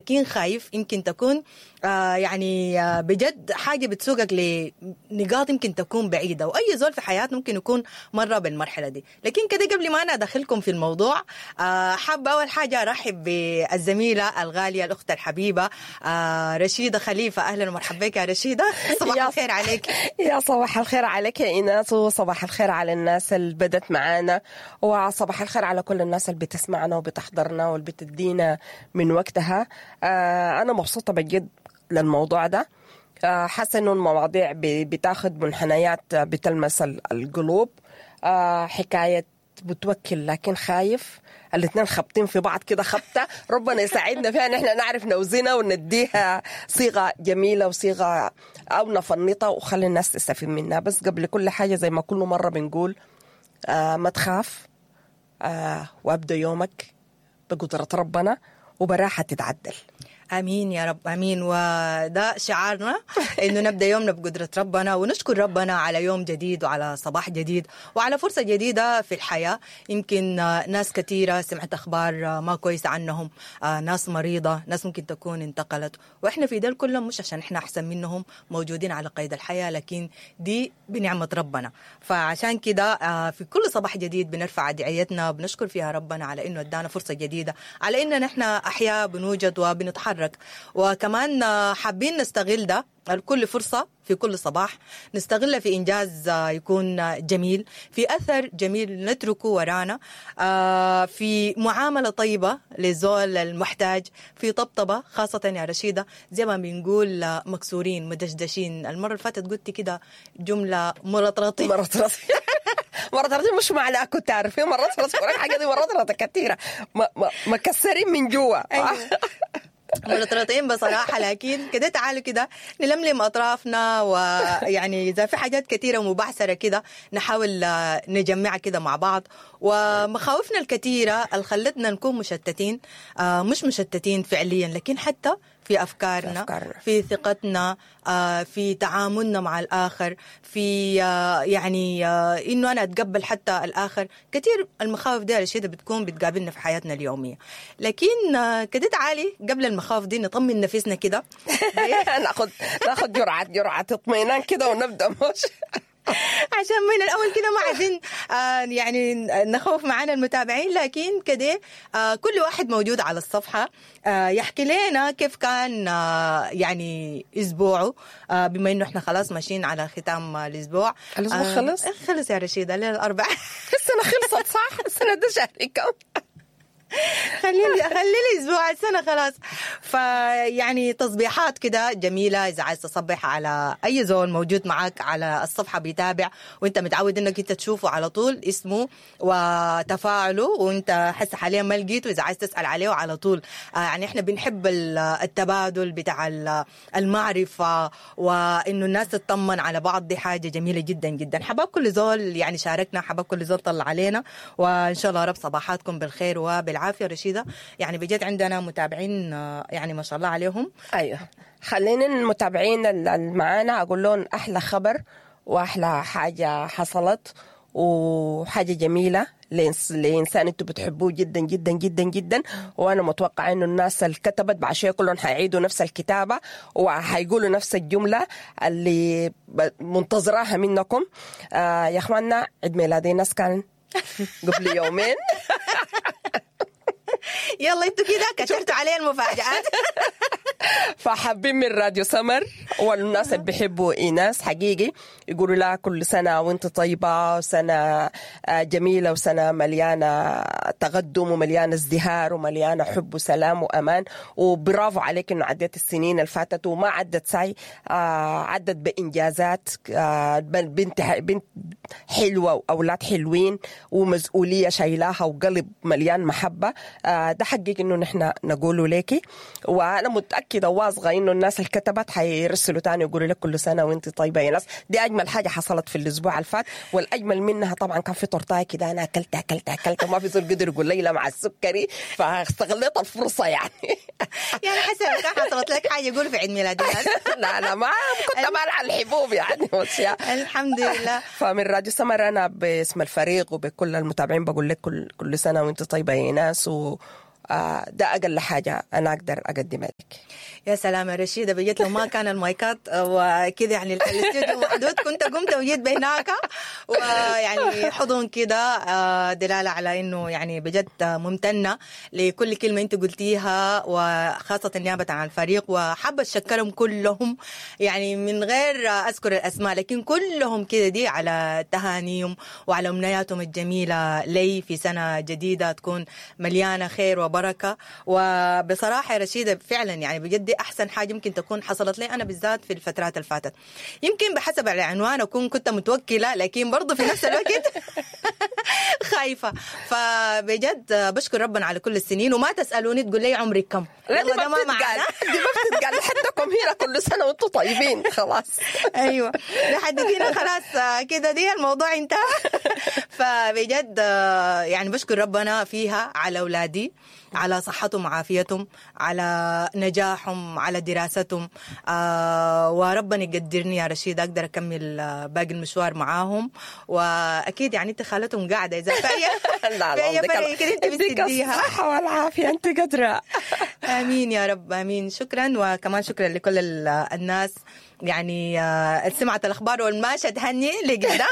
لكن خايف يمكن تكون آه يعني آه بجد حاجه بتسوقك لنقاط يمكن تكون بعيده واي زول في حياته ممكن يكون مره بالمرحله دي لكن كده قبل ما انا ادخلكم في الموضوع آه حابه اول حاجه ارحب بالزميله الغاليه الاخت الحبيبه آه رشيده خليفه اهلا ومرحبا بك يا رشيده صباح يا- الخير عليك يا صباح الخير عليك يا إيناس وصباح الخير على الناس اللي بدت معانا وصباح الخير على كل الناس اللي بتسمعنا وبتحضرنا واللي بتدينا من وقتها آه أنا مبسوطة بجد للموضوع ده آه حاسة إنه المواضيع ب- بتاخد منحنيات بتلمس ال- القلوب آه حكاية بتوكل لكن خايف الاثنين خابطين في بعض كده خبطه ربنا يساعدنا فيها ان احنا نعرف نوزنها ونديها صيغه جميله وصيغه او نفنطها وخلي الناس تستفيد منها بس قبل كل حاجه زي ما كل مره بنقول آه ما تخاف آه وابدا يومك بقدره ربنا وبراحه تتعدل امين يا رب امين وده شعارنا انه نبدا يومنا بقدره ربنا ونشكر ربنا على يوم جديد وعلى صباح جديد وعلى فرصه جديده في الحياه يمكن آه، ناس كثيره سمعت اخبار آه، ما كويسه عنهم آه، ناس مريضه ناس ممكن تكون انتقلت واحنا في دول كلهم مش عشان احنا احسن منهم موجودين على قيد الحياه لكن دي بنعمه ربنا فعشان كده آه، في كل صباح جديد بنرفع دعيتنا بنشكر فيها ربنا على انه ادانا فرصه جديده على اننا نحن احياء بنوجد وبنتحرك وكمان آه، حابين نستغل ده كل فرصة في كل صباح نستغلها في إنجاز آه، يكون آه، جميل في أثر جميل نتركه ورانا آه، في معاملة طيبة للزول المحتاج في طبطبة خاصة يا رشيدة زي ما بنقول آه، مكسورين مدشدشين المرة اللي فاتت قلت كده جملة مرطرطة مرات راسي مرات راسي مش معلقه كنت عارف في مرات راسي الحاجه دي مرات راسي كثيره ما- ما- مكسرين من جوا أيوة. مرطرطين بصراحة لكن كده تعالوا كده نلملم أطرافنا ويعني إذا في حاجات كثيرة ومبعثرة كده نحاول آه، نجمعها كده مع بعض ومخاوفنا الكثيرة اللي خلتنا نكون مشتتين آه، مش مشتتين فعليا لكن حتى في أفكارنا في أفكارنا. في ثقتنا آه، في تعاملنا مع الآخر في آه، يعني آه، إنه أنا أتقبل حتى الآخر كثير المخاوف دي الأشياء بتكون بتقابلنا في حياتنا اليومية لكن آه، كده تعالي قبل المخاوف دي نطمن نفسنا كده ناخذ ناخذ جرعه جرعه اطمئنان كده ونبدا مش عشان من الاول كده ما عايزين آه يعني نخوف معانا المتابعين لكن كده آه كل واحد موجود على الصفحه آه يحكي لنا كيف كان آه يعني اسبوعه آه بما انه احنا خلاص ماشيين على ختام آه الاسبوع الأسبوع آه خلص؟ خلص يا رشيده الليله الاربعاء السنه خلصت صح السنه ده شهر كم خليني خلي لي اسبوع السنه خلاص فيعني تصبيحات كده جميله اذا عايز تصبح على اي زول موجود معك على الصفحه بيتابع وانت متعود انك انت تشوفه على طول اسمه وتفاعله وانت حس حاليا ما لقيته اذا عايز تسال عليه على طول آه يعني احنا بنحب ال- التبادل بتاع ال- المعرفه وانه الناس تطمن على بعض دي حاجه جميله جدا جدا حباب كل زول يعني شاركنا حباب كل زول طلع علينا وان شاء الله رب صباحاتكم بالخير وبالعافيه رشيده يعني بجد عندنا متابعين آه، يعني ما شاء الله عليهم ايوه خلينا المتابعين اللي معانا اقول لهم احلى خبر واحلى حاجه حصلت وحاجه جميله لإنس- لانسان انتم بتحبوه جدا جدا جدا جدا وانا متوقعه انه الناس اللي كتبت بعد شويه كلهم حيعيدوا نفس الكتابه وحيقولوا نفس الجمله اللي ب- منتظراها منكم آه يا اخواننا عيد ميلادي ناس كان قبل يومين يلا انتوا كده كترتوا عليه المفاجآت فحابين من راديو سمر والناس اللي بيحبوا ايناس حقيقي يقولوا لها كل سنه وانت طيبه وسنه آه، جميله وسنه مليانه تقدم ومليانه ازدهار ومليانه حب وسلام وامان وبرافو عليك انه عديت السنين اللي فاتت وما عدت سعي آه، عدت بانجازات آه، بل- بنت بنت حلوه واولاد حلوين ومسؤوليه شايلاها وقلب مليان محبه آه، ده حقيقي انه نحن نقوله ليكي وانا متاكده واثقه انه الناس اللي كتبت حيرسلوا تاني يقولوا لك كل سنه وانت طيبه يا ناس دي اجمل حاجه حصلت في الاسبوع اللي فات والاجمل منها طبعا كان في تورتايه كده انا اكلتها اكلتها اكلتها وما في زول قدر يقول لي لا مع السكري فاستغليت الفرصه يعني يعني حسن لو كان حصلت لك حاجه قول في عيد ميلادي لا لا ما كنت مالع الحبوب يعني واشياء الحمد لله فمن راديو سمر انا باسم الفريق وبكل المتابعين بقول لك كل كل سنه وانت طيبه يا ناس و آه، ده اقل حاجه انا اقدر اقدمها لك يا سلام يا رشيدة بجد لو ما كان المايكات وكذا يعني الاستوديو محدود كنت قمت وجيت بهناك ويعني حضن كده آه، دلالة على انه يعني بجد ممتنة لكل كلمة انت قلتيها وخاصة نيابة عن الفريق وحابة اشكرهم كلهم يعني من غير اذكر الاسماء لكن كلهم كده دي على تهانيهم وعلى امنياتهم الجميلة لي في سنة جديدة تكون مليانة خير وبركة وبصراحة يا رشيدة فعلا يعني بجد دي احسن حاجه ممكن تكون حصلت لي انا بالذات في الفترات اللي فاتت يمكن بحسب العنوان اكون كنت متوكله لكن برضه في نفس الوقت خايفه فبجد بشكر ربنا على كل السنين وما تسالوني تقول لي عمرك كم لا دي يلا ما ده بتتقال دي ما بتتقال لحدكم هنا كل سنه وانتم طيبين خلاص ايوه لحد هنا خلاص آه، كده دي الموضوع انتهى فبجد آه، يعني بشكر ربنا فيها على اولادي على صحتهم وعافيتهم على نجاحهم على دراستهم آه وربنا يقدرني يا رشيد اقدر اكمل آه، باقي المشوار معاهم واكيد يعني انت خالتهم قاعده اذا في أي- لا في لا أي يديك فرق كده انت يديك بتديها الصحه والعافيه انت قادره امين يا رب امين شكرا وكمان شكرا لكل ال- الناس يعني آه، سمعت الاخبار والماشى تهني لقدام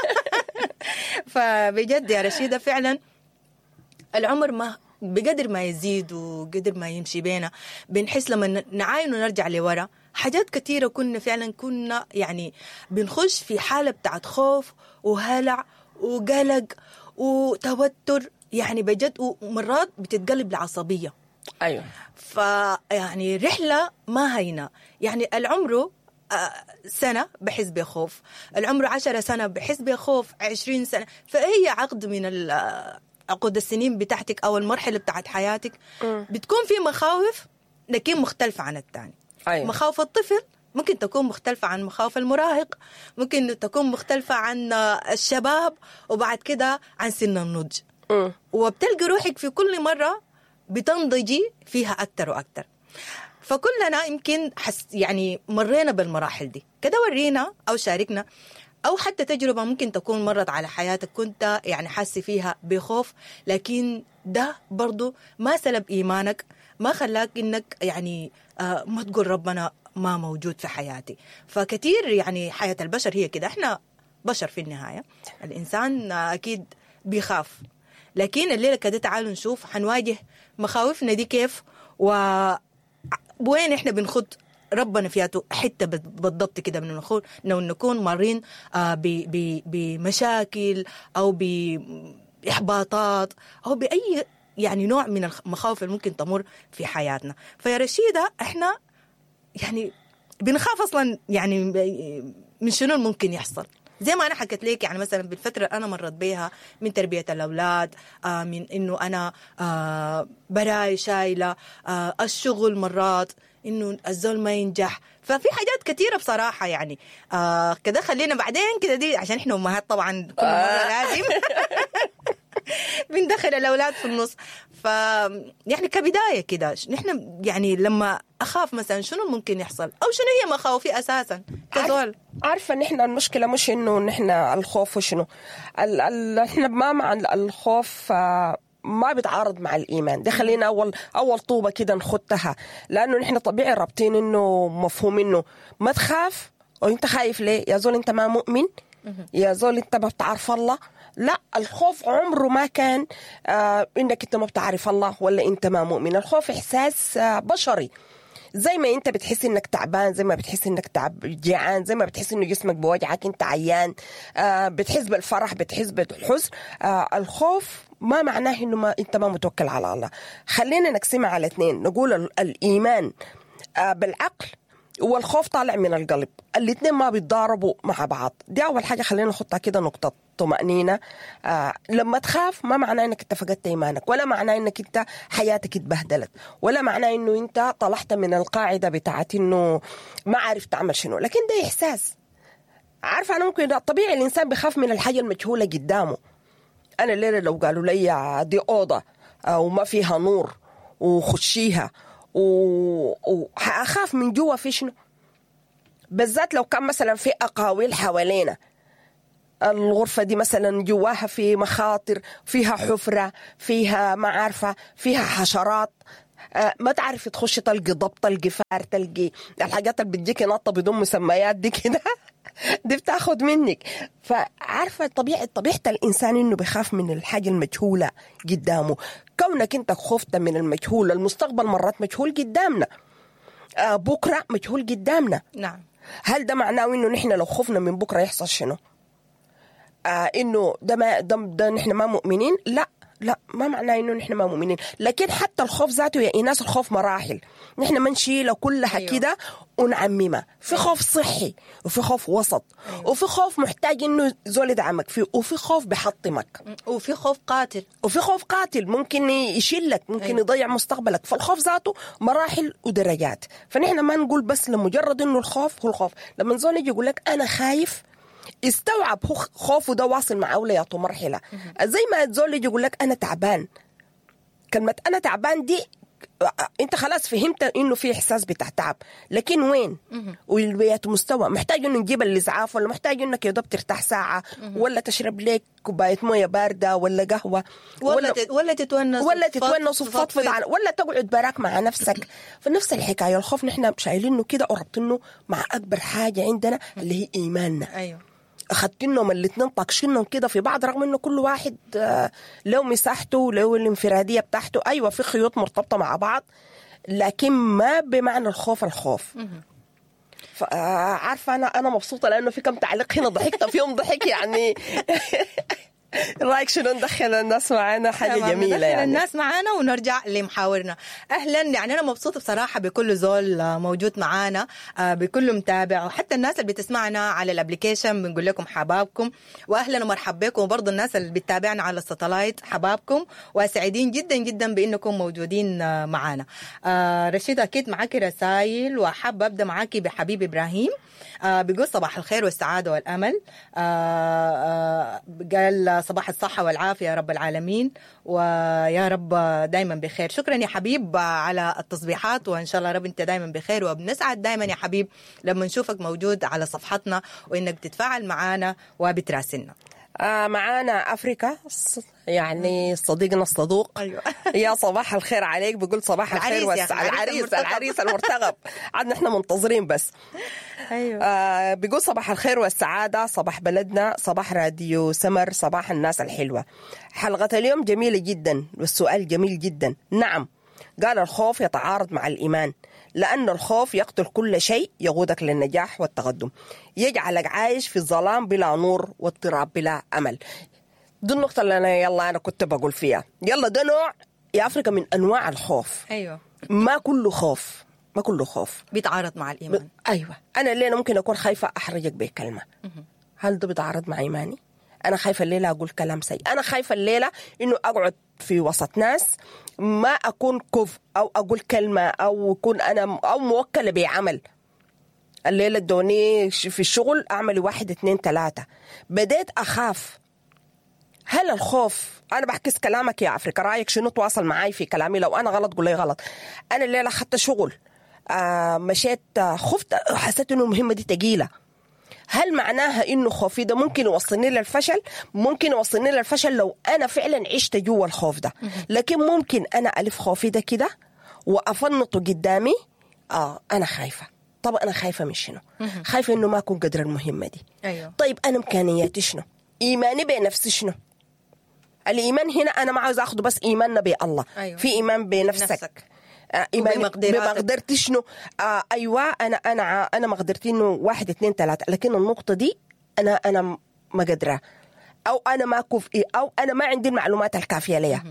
فبجد يا رشيده فعلا العمر ما بقدر ما يزيد وقدر ما يمشي بينا بنحس لما ن- نعاين ونرجع لورا حاجات كثيرة كنا فعلا كنا يعني بنخش في حالة بتاعت خوف وهلع وقلق وتوتر يعني بجد ومرات بتتقلب لعصبية ايوه فيعني رحلة ما هينة يعني العمر آه، سنة بحس بخوف العمر عشرة سنة بحس بخوف عشرين سنة فهي عقد من ال- آه، عقود السنين بتاعتك أو المرحلة بتاعت حياتك بتكون في مخاوف لكن مختلفة عن الثاني أيوة. مخاوف الطفل ممكن تكون مختلفة عن مخاوف المراهق ممكن تكون مختلفة عن آه، الشباب وبعد كده عن سن النضج مم. وبتلقي روحك في كل مرة بتنضجي فيها أكتر وأكتر فكلنا يمكن حس يعني مرينا بالمراحل دي كده ورينا أو شاركنا أو حتى تجربة ممكن تكون مرت على حياتك كنت يعني حاسة فيها بخوف لكن ده برضو ما سلب إيمانك ما خلاك إنك يعني آه ما تقول ربنا ما موجود في حياتي فكتير يعني حياة البشر هي كده احنا بشر في النهاية الإنسان آه، أكيد بيخاف لكن الليله كده تعالوا نشوف حنواجه مخاوفنا دي كيف و وين احنا بنخد ربنا فياته حته بت- بالضبط كده من نكون لو نكون مارين آه، ب- ب- بمشاكل او باحباطات او باي يعني نوع من المخاوف اللي ممكن تمر في حياتنا فيا رشيده احنا يعني بنخاف اصلا يعني من شنو ممكن يحصل زي ما انا حكيت لك يعني مثلا بالفتره اللي انا مرت بيها من تربيه الاولاد آه من انه انا آه براي شايله آه الشغل مرات انه الزول ما ينجح ففي حاجات كثيره بصراحه يعني آه كده خلينا بعدين كده دي عشان احنا امهات طبعا كل مره لازم بندخل الاولاد في النص ف يعني كبدايه كده نحن يعني لما اخاف مثلا شنو ممكن يحصل او شنو هي مخاوفي اساسا كزول عارفه نحن المشكله مش انه نحن الخوف وشنو ال ال احنا ما مع ال- الخوف آه، ما بيتعارض مع الايمان ده خلينا اول اول طوبه كده نخدها لانه نحن طبيعي رابطين انه مفهوم انه ما تخاف وانت خايف ليه يا زول انت ما مؤمن يا زول انت ما بتعرف الله لا الخوف عمره ما كان آه انك انت ما بتعرف الله ولا انت ما مؤمن الخوف احساس آه بشري زي ما انت بتحس انك تعبان زي ما بتحس انك تعب جيعان زي ما بتحس انه جسمك بوجعك انت عيان آه بتحس بالفرح بتحس بالحزن آه الخوف ما معناه انه ما انت ما متوكل على الله خلينا نقسمها على اثنين نقول ال- الايمان آه بالعقل والخوف طالع من القلب الاثنين ما بيتضاربوا مع بعض دي اول حاجه خلينا نحطها كده نقطه طمأنينة آه لما تخاف ما معناه انك انت فقدت ايمانك ولا معناه انك انت حياتك اتبهدلت ولا معناه انه انت طلعت من القاعده بتاعت انه ما عارف تعمل شنو لكن ده احساس عارفه انا ممكن طبيعي الانسان بيخاف من الحاجه المجهوله قدامه انا الليله لو قالوا لي دي اوضه آه، وما فيها نور وخشيها و- وحاخاف من جوا في شنو بالذات لو كان مثلا في اقاويل حوالينا الغرفة دي مثلا جواها في مخاطر فيها حفرة فيها ما عارفة فيها حشرات آه، ما تعرفي تخشي تلقي ضب تلقي فار تلقي الحاجات اللي بتجيكي نطة بدون مسميات دي كده دي بتاخد منك فعارفة طبيعة طبيعة الإنسان إنه بيخاف من الحاجة المجهولة قدامه كونك أنت خفت من المجهول المستقبل مرات مجهول قدامنا آه، بكرة مجهول قدامنا نعم هل ده معناه انه نحن لو خفنا من بكره يحصل شنو؟ آه انه ده ما ده, ده نحن ما مؤمنين؟ لا لا ما معناه انه نحن ما مؤمنين، لكن حتى الخوف ذاته يا ايناس الخوف مراحل، نحن ما نشيلها كلها أيوة. أيوه. كده ونعممها، في خوف صحي وفي خوف وسط أيوه. وفي خوف محتاج انه زول يدعمك فيه وفي خوف بيحطمك وفي خوف قاتل وفي خوف قاتل ممكن يشيلك ممكن أيوة. أيوة. يضيع مستقبلك فالخوف ذاته مراحل ودرجات فنحن ما نقول بس لمجرد انه الخوف هو الخوف لما زول يجي يقول لك انا خايف استوعب هو خوفه ده واصل مع اولياته مرحله زي ما الزول يجي يقول لك انا تعبان كلمه انا تعبان دي انت خلاص فهمت انه في احساس بتاع تعب لكن وين والبيات مستوى محتاج انه نجيب الاسعاف ولا محتاج انك يا دوب ترتاح ساعه ولا تشرب لك كوبايه مويه بارده ولا قهوه ولا تت- ولا تتونس ولا وتفض- تتونس وتفضفض على ولا تقعد براك مع نفسك فنفس الحكايه الخوف نحن شايلينه كده وربطينه مع اكبر حاجه عندنا اللي هي ايماننا ايوه اخدتنهم الاثنين طاقشينهم كده في بعض رغم انه كل واحد آه، له مساحته له الانفراديه بتاعته ايوه في خيوط مرتبطه مع بعض لكن ما بمعنى الخوف الخوف ف- آه، عارفه انا انا مبسوطه لانه في كم تعليق هنا ضحكت فيهم ضحك يعني رايك شنو ندخل الناس معانا حاجه تمام، جميله ندخل يعني الناس معانا ونرجع لمحاورنا اهلا يعني انا مبسوطه بصراحه بكل زول آه، موجود معانا آه، بكل متابع وحتى الناس اللي بتسمعنا على الابلكيشن بنقول لكم حبابكم واهلا ومرحبا بكم وبرضه الناس اللي بتتابعنا على الساتلايت حبابكم وسعيدين جدا جدا بانكم موجودين آه، معانا آه، رشيد اكيد معاكي رسائل وحابه ابدا معاكي بحبيب ابراهيم آه بيقول صباح الخير والسعادة والأمل آه آه قال صباح الصحة والعافية يا رب العالمين ويا رب دايما بخير شكرا يا حبيب على التصبيحات وإن شاء الله رب أنت دايما بخير وبنسعد دايما يا حبيب لما نشوفك موجود على صفحتنا وإنك بتتفاعل معنا وبتراسلنا آه معانا افريكا ص- يعني صديقنا الصدوق أيوة. يا صباح الخير عليك بقول صباح الخير العريس يا والس... أخي، العريس العريس المرتقب. العريس المرتقب عدنا احنا منتظرين بس أيوة آه بيقول صباح الخير والسعادة صباح بلدنا صباح راديو سمر صباح الناس الحلوة حلقة اليوم جميلة جدا والسؤال جميل جدا نعم قال الخوف يتعارض مع الإيمان لأن الخوف يقتل كل شيء يقودك للنجاح والتقدم يجعلك عايش في الظلام بلا نور واضطراب بلا أمل دي النقطة اللي أنا يلا أنا كنت بقول فيها يلا ده نوع يا أفريقيا من أنواع الخوف أيوة ما كله خوف ما كله خوف بيتعارض مع الإيمان ايوه انا الليله ممكن اكون خايفه احرجك بكلمه هل ده بيتعارض مع ايماني؟ انا خايفه الليله اقول كلام سيء انا خايفه الليله انه اقعد في وسط ناس ما اكون كف او اقول كلمه او اكون انا او موكله بعمل الليله ادوني ش- في الشغل اعمل واحد اتنين تلاته بديت اخاف هل الخوف انا بحكس كلامك يا افريكا رايك شنو تواصل معي في كلامي لو انا غلط قول لي غلط انا الليله اخذت شغل آه مشيت آه خفت حسيت انه المهمه دي تقيله هل معناها انه خوفي ده ممكن يوصلني للفشل ممكن يوصلني للفشل لو انا فعلا عشت جوا الخوف ده لكن ممكن انا الف خوفي ده كده وافنطه قدامي اه انا خايفه طب انا خايفه من شنو خايفه انه ما اكون قدر المهمه دي أيوة طيب انا امكانياتي شنو ايماني بنفسي شنو الايمان هنا انا ما عاوز اخده بس ايماننا بالله أيوة. في ايمان بنفسك بنفسك. آه ايمان وبمقدراتك. بمقدرتي شنو آه ايوه انا انا ع- انا مقدرتي انه واحد اثنين ثلاثه لكن النقطه دي انا انا ما قادره او انا ما كفء او انا ما عندي المعلومات الكافيه ليها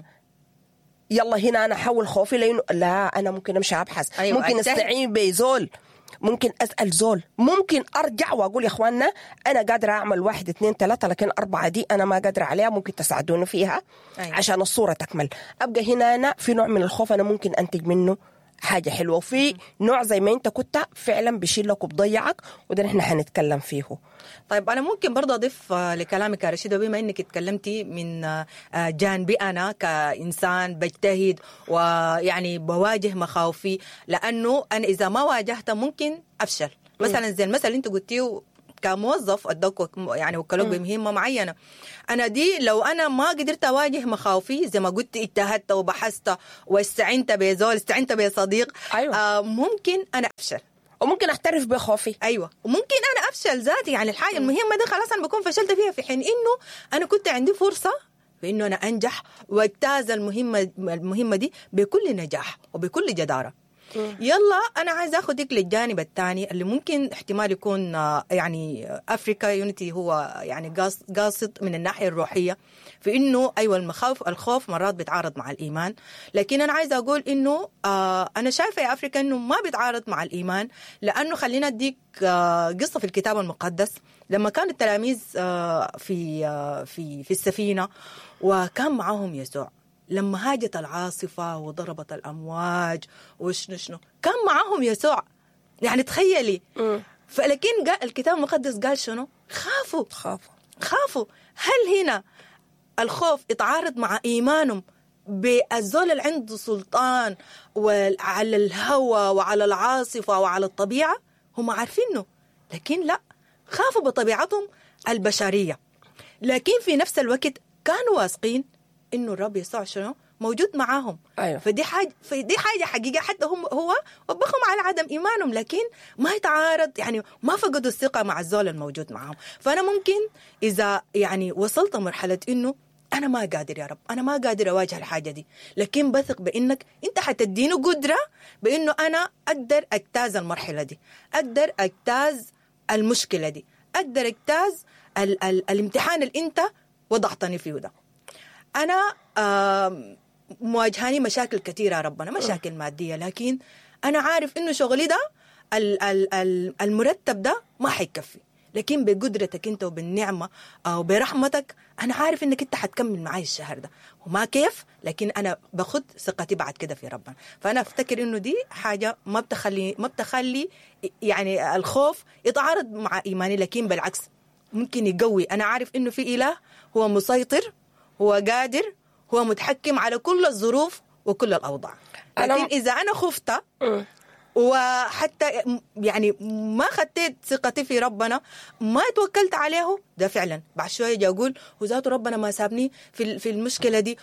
يلا هنا انا احول خوفي لانه لا انا ممكن امشي ابحث أيوة، ممكن أجتهد. استعين بزول ممكن اسال زول ممكن ارجع واقول يا اخواننا انا قادره اعمل واحد اثنين ثلاثه لكن اربعه دي انا ما قادره عليها ممكن تساعدوني فيها أيوة. عشان الصوره تكمل ابقى هنا انا في نوع من الخوف انا ممكن انتج منه حاجه حلوه وفي نوع زي ما انت كنت فعلا بيشيلك وبضيعك وده نحن حنتكلم فيه طيب انا ممكن برضه اضيف آه، لكلامك يا رشيده بما انك اتكلمتي من آه، آه، جانبي انا كانسان بجتهد ويعني بواجه مخاوفي لانه انا اذا ما واجهتها ممكن افشل مثلا زي المثل اللي انت قلتيه كموظف ادوك يعني وكلوك بمهمه معينه انا دي لو انا ما قدرت اواجه مخاوفي زي ما قلت اجتهدت وبحثت واستعنت بزول استعنت بصديق أيوة. آه ممكن انا افشل وممكن احترف بخوفي ايوه وممكن انا افشل ذاتي يعني الحاجه المهمه دي خلاص انا بكون فشلت فيها في حين انه انا كنت عندي فرصه في انه انا انجح واجتاز المهمه المهمه دي بكل نجاح وبكل جداره يلا انا عايز اخذك للجانب الثاني اللي ممكن احتمال يكون آه، يعني افريكا يونيتي هو يعني قاص- قاصد من الناحيه الروحيه في انه ايوه المخاوف الخوف مرات بيتعارض مع الايمان لكن انا عايزه اقول انه آه انا شايفه يا افريكا انه ما بيتعارض مع الايمان لانه خلينا اديك آه قصه في الكتاب المقدس لما كان التلاميذ آه في آه في في السفينه وكان معاهم يسوع لما هاجت العاصفة وضربت الأمواج وشنو شنو كان معاهم يسوع يعني تخيلي فلكن قال الكتاب المقدس قال شنو خافوا خافوا خافوا هل هنا الخوف يتعارض مع إيمانهم بالزول اللي عنده سلطان وعلى الهوى وعلى العاصفة وعلى الطبيعة هم عارفينه لكن لا خافوا بطبيعتهم البشرية لكن في نفس الوقت كانوا واثقين انه الرب يسوع شنو موجود معاهم أيوة. فدي حاجه فدي حاجه حقيقه حتى هم هو وبخهم على عدم ايمانهم لكن ما يتعارض يعني ما فقدوا الثقه مع الزول الموجود معاهم فانا ممكن اذا يعني وصلت مرحله انه انا ما قادر يا رب انا ما قادر اواجه الحاجه دي لكن بثق بانك انت حتديني قدره بانه انا اقدر اجتاز المرحله دي اقدر اجتاز المشكله دي اقدر اجتاز ال- ال- الامتحان اللي انت وضعتني فيه ده انا آم، مواجهاني مشاكل كثيره يا ربنا مشاكل ماديه لكن انا عارف انه شغلي ده ال- ال- ال- المرتب ده ما حيكفي لكن بقدرتك انت وبالنعمه او برحمتك انا عارف انك انت حتكمل معي الشهر ده وما كيف لكن انا باخد ثقتي بعد كده في ربنا فانا افتكر انه دي حاجه ما بتخلي ما بتخلي يعني الخوف يتعارض مع ايماني لكن بالعكس ممكن يقوي انا عارف انه في اله هو مسيطر هو قادر هو متحكم على كل الظروف وكل الاوضاع أنا- لكن اذا انا خفت وحتى يعني ما خطيت ثقتي في ربنا ما توكلت عليه ده فعلا بعد شويه اجي اقول وذاته ربنا ما سابني في في المشكله دي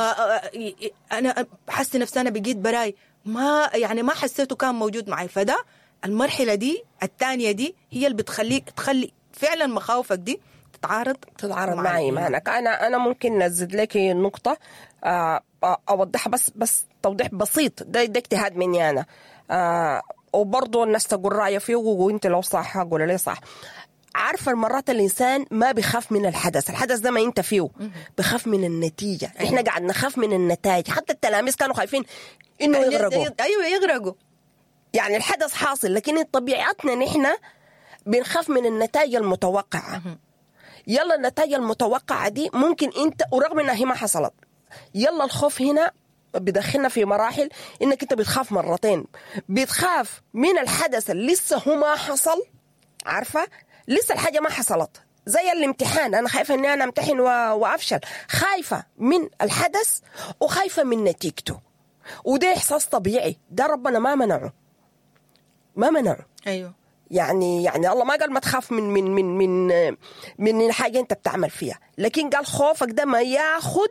وانا حاسه نفسي انا بقيت براي ما يعني ما حسيته كان موجود معي فده المرحله دي الثانيه دي هي اللي بتخليك تخلي فعلا مخاوفك دي تتعارض تتعارض مع ايمانك انا انا ممكن ازيد لك نقطه آه، آه، اوضحها بس بس توضيح بسيط ده, ده اجتهاد مني انا آه، وبرضه الناس تقول رايه فيه وانت لو صح اقول لي صح عارفه المرات الانسان ما بيخاف من الحدث الحدث ده ما انت فيه بخاف من النتيجه احنا قاعد نخاف من النتائج حتى التلاميذ كانوا خايفين انه يغرقوا ايوه يغرقوا يعني الحدث حاصل لكن طبيعتنا نحن بنخاف من النتائج المتوقعة يلا النتائج المتوقعة دي ممكن انت ورغم انها هي ما حصلت يلا الخوف هنا بدخلنا في مراحل انك انت بتخاف مرتين بتخاف من الحدث اللي لسه هو ما حصل عارفة لسه الحاجة ما حصلت زي الامتحان انا خايفه اني انا امتحن و... وافشل خايفه من الحدث وخايفه من نتيجته وده احساس طبيعي ده ربنا ما منعه ما منعه ايوه يعني يعني الله ما قال ما تخاف من من من من من الحاجه انت بتعمل فيها لكن قال خوفك ده ما ياخد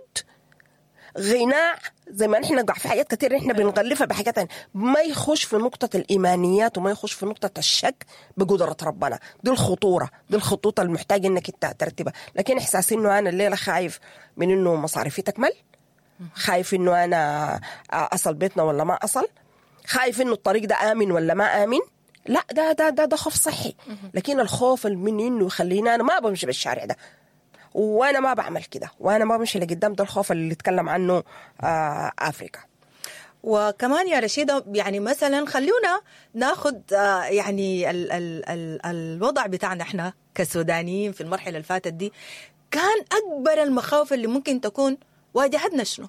غناء زي ما نحن في حاجات كتير احنا بنغلفها بحاجات تانية ما يخش في نقطة الإيمانيات وما يخش في نقطة الشك بقدرة ربنا دي الخطورة دي الخطوط المحتاج انك انت ترتبها لكن احساس انه انا الليلة خايف من انه مصاريفي تكمل خايف انه انا اصل بيتنا ولا ما اصل خايف انه الطريق ده امن ولا ما امن لا ده ده ده, ده خوف صحي لكن الخوف من انه يخليني انا ما بمشي بالشارع ده وانا ما بعمل كده وانا ما بمشي لقدام ده الخوف اللي اتكلم عنه آه افريكا وكمان يا رشيدة يعني مثلا خلونا ناخذ آه يعني ال ال ال الوضع بتاعنا احنا كسودانيين في المرحلة اللي فاتت دي كان أكبر المخاوف اللي ممكن تكون واجهتنا شنو؟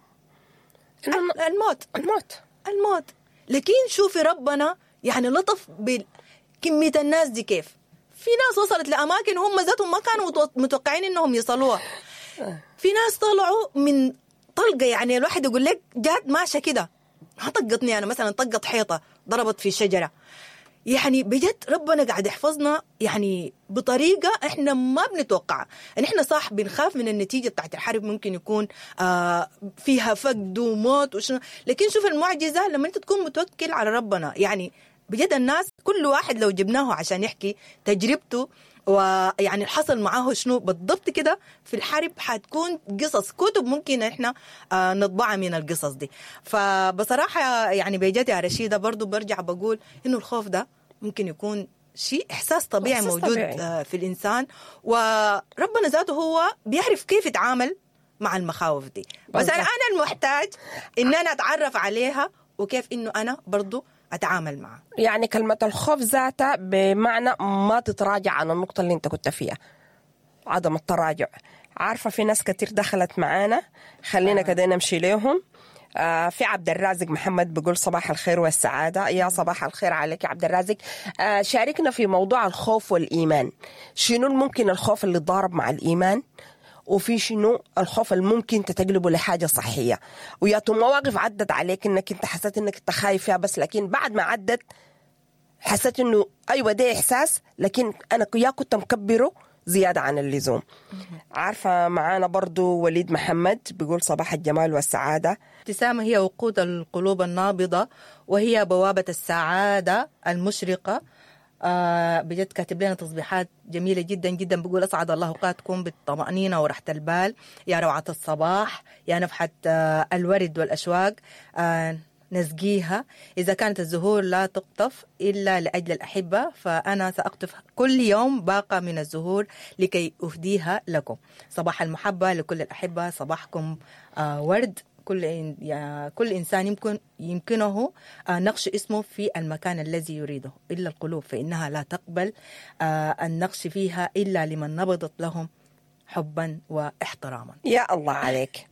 الموت الموت الموت لكن شوفي ربنا يعني لطف بكمية الناس دي كيف في ناس وصلت لأماكن هم ذاتهم ما كانوا متوقعين إنهم يصلوها في ناس طلعوا من طلقة يعني الواحد يقول لك جات ماشية كده ما طقتني أنا مثلا طقت حيطة ضربت في شجرة يعني بجد ربنا قاعد يحفظنا يعني بطريقه احنا ما بنتوقعها يعني احنا صح بنخاف من النتيجه بتاعت الحرب ممكن يكون آه فيها فقد وموت وشنو لكن شوف المعجزه لما انت تكون متوكل على ربنا يعني بجد الناس كل واحد لو جبناه عشان يحكي تجربته ويعني حصل معاه شنو بالضبط كده في الحرب حتكون قصص كتب ممكن احنا آه نطبعها من القصص دي فبصراحه يعني بجد يا رشيده برضو برجع بقول انه الخوف ده ممكن يكون شيء احساس طبيعي إحساس موجود طبيعي. آه في الانسان وربنا ذاته هو بيعرف كيف يتعامل مع المخاوف دي بس بالضبط. انا أنا المحتاج ان انا اتعرف عليها وكيف انه انا برضو اتعامل معها يعني كلمة الخوف ذاتها بمعنى ما تتراجع عن النقطة اللي انت كنت فيها عدم التراجع عارفة في ناس كتير دخلت معانا خلينا كده نمشي لهم آه في عبد الرازق محمد بيقول صباح الخير والسعادة يا صباح الخير عليك يا عبد الرازق آه شاركنا في موضوع الخوف والإيمان شنو ممكن الخوف اللي ضارب مع الإيمان وفي شنو الخوف الممكن تتقلبه لحاجه صحيه ويا مواقف عدت عليك انك انت حسيت انك انت خايف فيها بس لكن بعد ما عدت حسيت انه ايوه ده احساس لكن انا يا كنت مكبره زيادة عن اللزوم عارفة معانا برضو وليد محمد بيقول صباح الجمال والسعادة ابتسامة هي وقود القلوب النابضة وهي بوابة السعادة المشرقة آه بجد كاتب لنا تصبيحات جميلة جدا جدا بيقول أسعد الله أوقاتكم بالطمأنينة وراحة البال يا روعة الصباح يا نفحة آه الورد والأشواق آه نسقيها إذا كانت الزهور لا تقطف إلا لأجل الأحبة فأنا سأقطف كل يوم باقة من الزهور لكي أهديها لكم صباح المحبة لكل الأحبة صباحكم آه ورد كل إن- يا- كل انسان يمكن يمكنه آه، نقش اسمه في المكان الذي يريده الا القلوب فانها لا تقبل آه، النقش فيها الا لمن نبضت لهم حبا واحتراما يا الله عليك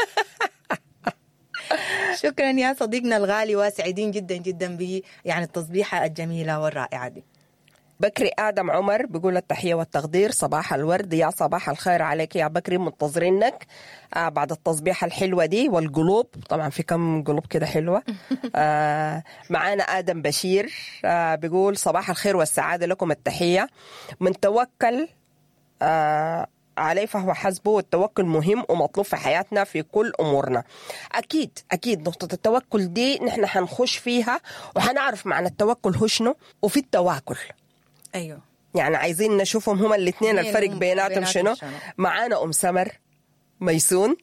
شكرا يا صديقنا الغالي وسعيدين جدا جدا ب يعني التصبيحه الجميله والرائعه دي بكري آدم عمر بيقول التحية والتقدير صباح الورد يا صباح الخير عليك يا بكري منتظرينك آه بعد التصبيحة الحلوة دي والقلوب طبعا في كم قلوب كده حلوة آه معانا آدم بشير آه بيقول صباح الخير والسعادة لكم التحية من توكل آه عليه فهو حسبه والتوكل مهم ومطلوب في حياتنا في كل امورنا اكيد اكيد نقطه التوكل دي نحن حنخش فيها وحنعرف معنى التوكل هو شنو وفي التواكل ايوه يعني عايزين نشوفهم هما الاثنين اثنين الفرق هم بيناتهم بيناتهم شنو شنو. معانا ام سمر ميسون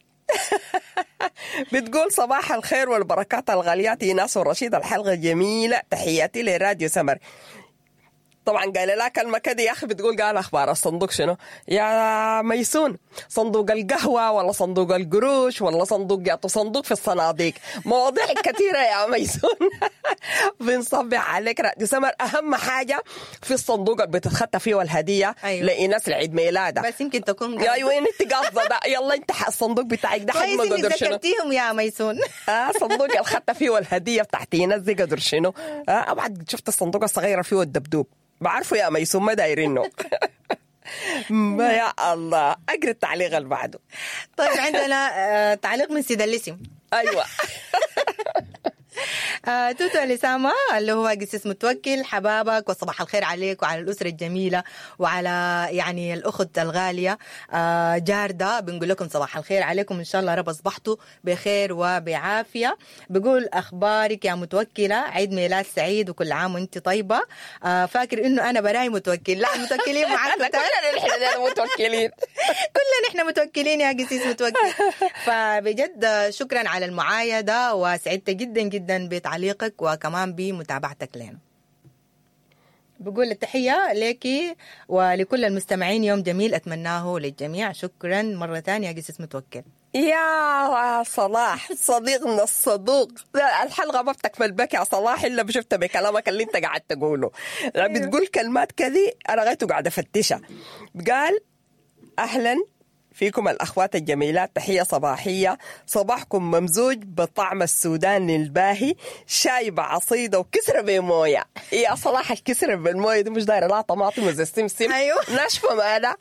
بتقول صباح الخير والبركات الغاليات ايناس والرشيد الحلقه جميله تحياتي لراديو سمر طبعا قال لها كلمه كده يا اخي بتقول قال اخبار الصندوق شنو يا ميسون صندوق القهوه ولا صندوق القروش ولا صندوق يعطوا صندوق في الصناديق مواضيع كثيره يا ميسون بنصبح عليك راديو سمر اهم حاجه في الصندوق اللي بتتخطى فيه الهديه أيوة. لإناس العيد ميلادها بس يمكن تكون يا ايوه انت قاصده ده يلا انت الصندوق بتاعك ده حد كويس ما انك قدر شنو ذكرتيهم يا ميسون اه صندوق الخطه فيه الهديه بتاعت ايناس دي قدر شنو اه بعد شفت الصندوق الصغيره فيه الدبدوب بعرفه يا ميسون ما دايرينه ما يا الله اقرا التعليق اللي بعده طيب عندنا آه، تعليق من سيد الاسم ايوه آه، توتو الإسامة اللي هو قسيس متوكل حبابك وصباح الخير عليك وعلى الأسرة الجميلة وعلى يعني الأخت الغالية آه، جاردة بنقول لكم صباح الخير عليكم إن شاء الله رب أصبحتوا بخير وبعافية بقول أخبارك يا متوكلة عيد ميلاد سعيد وكل عام وأنت طيبة آه، فاكر إنه أنا براي متوكل لا متوكلين معاك لا كلنا نحن متوكلين كلنا احنا متوكلين يا قسيس متوكل فبجد شكرا على المعايدة وسعدت جدا جدا بتعليقك وكمان بمتابعتك لنا بقول التحية لك ولكل المستمعين يوم جميل أتمناه للجميع شكرا مرة ثانية يا قسيس متوكل يا صلاح صديقنا الصدوق لا، الحلقة ما بتكمل بك يا صلاح إلا بشفت بكلامك اللي أنت قاعد تقوله بتقول كلمات كذي أنا غايته قاعد أفتشها قال أهلا فيكم الأخوات الجميلات تحية صباحية صباحكم ممزوج بطعم السوداني الباهي شاي بعصيدة وكسرة بموية يا صلاح الكسرة بالموية دي مش دايرة لا طماطم وزي السمسم أيوه. ناشفة مانا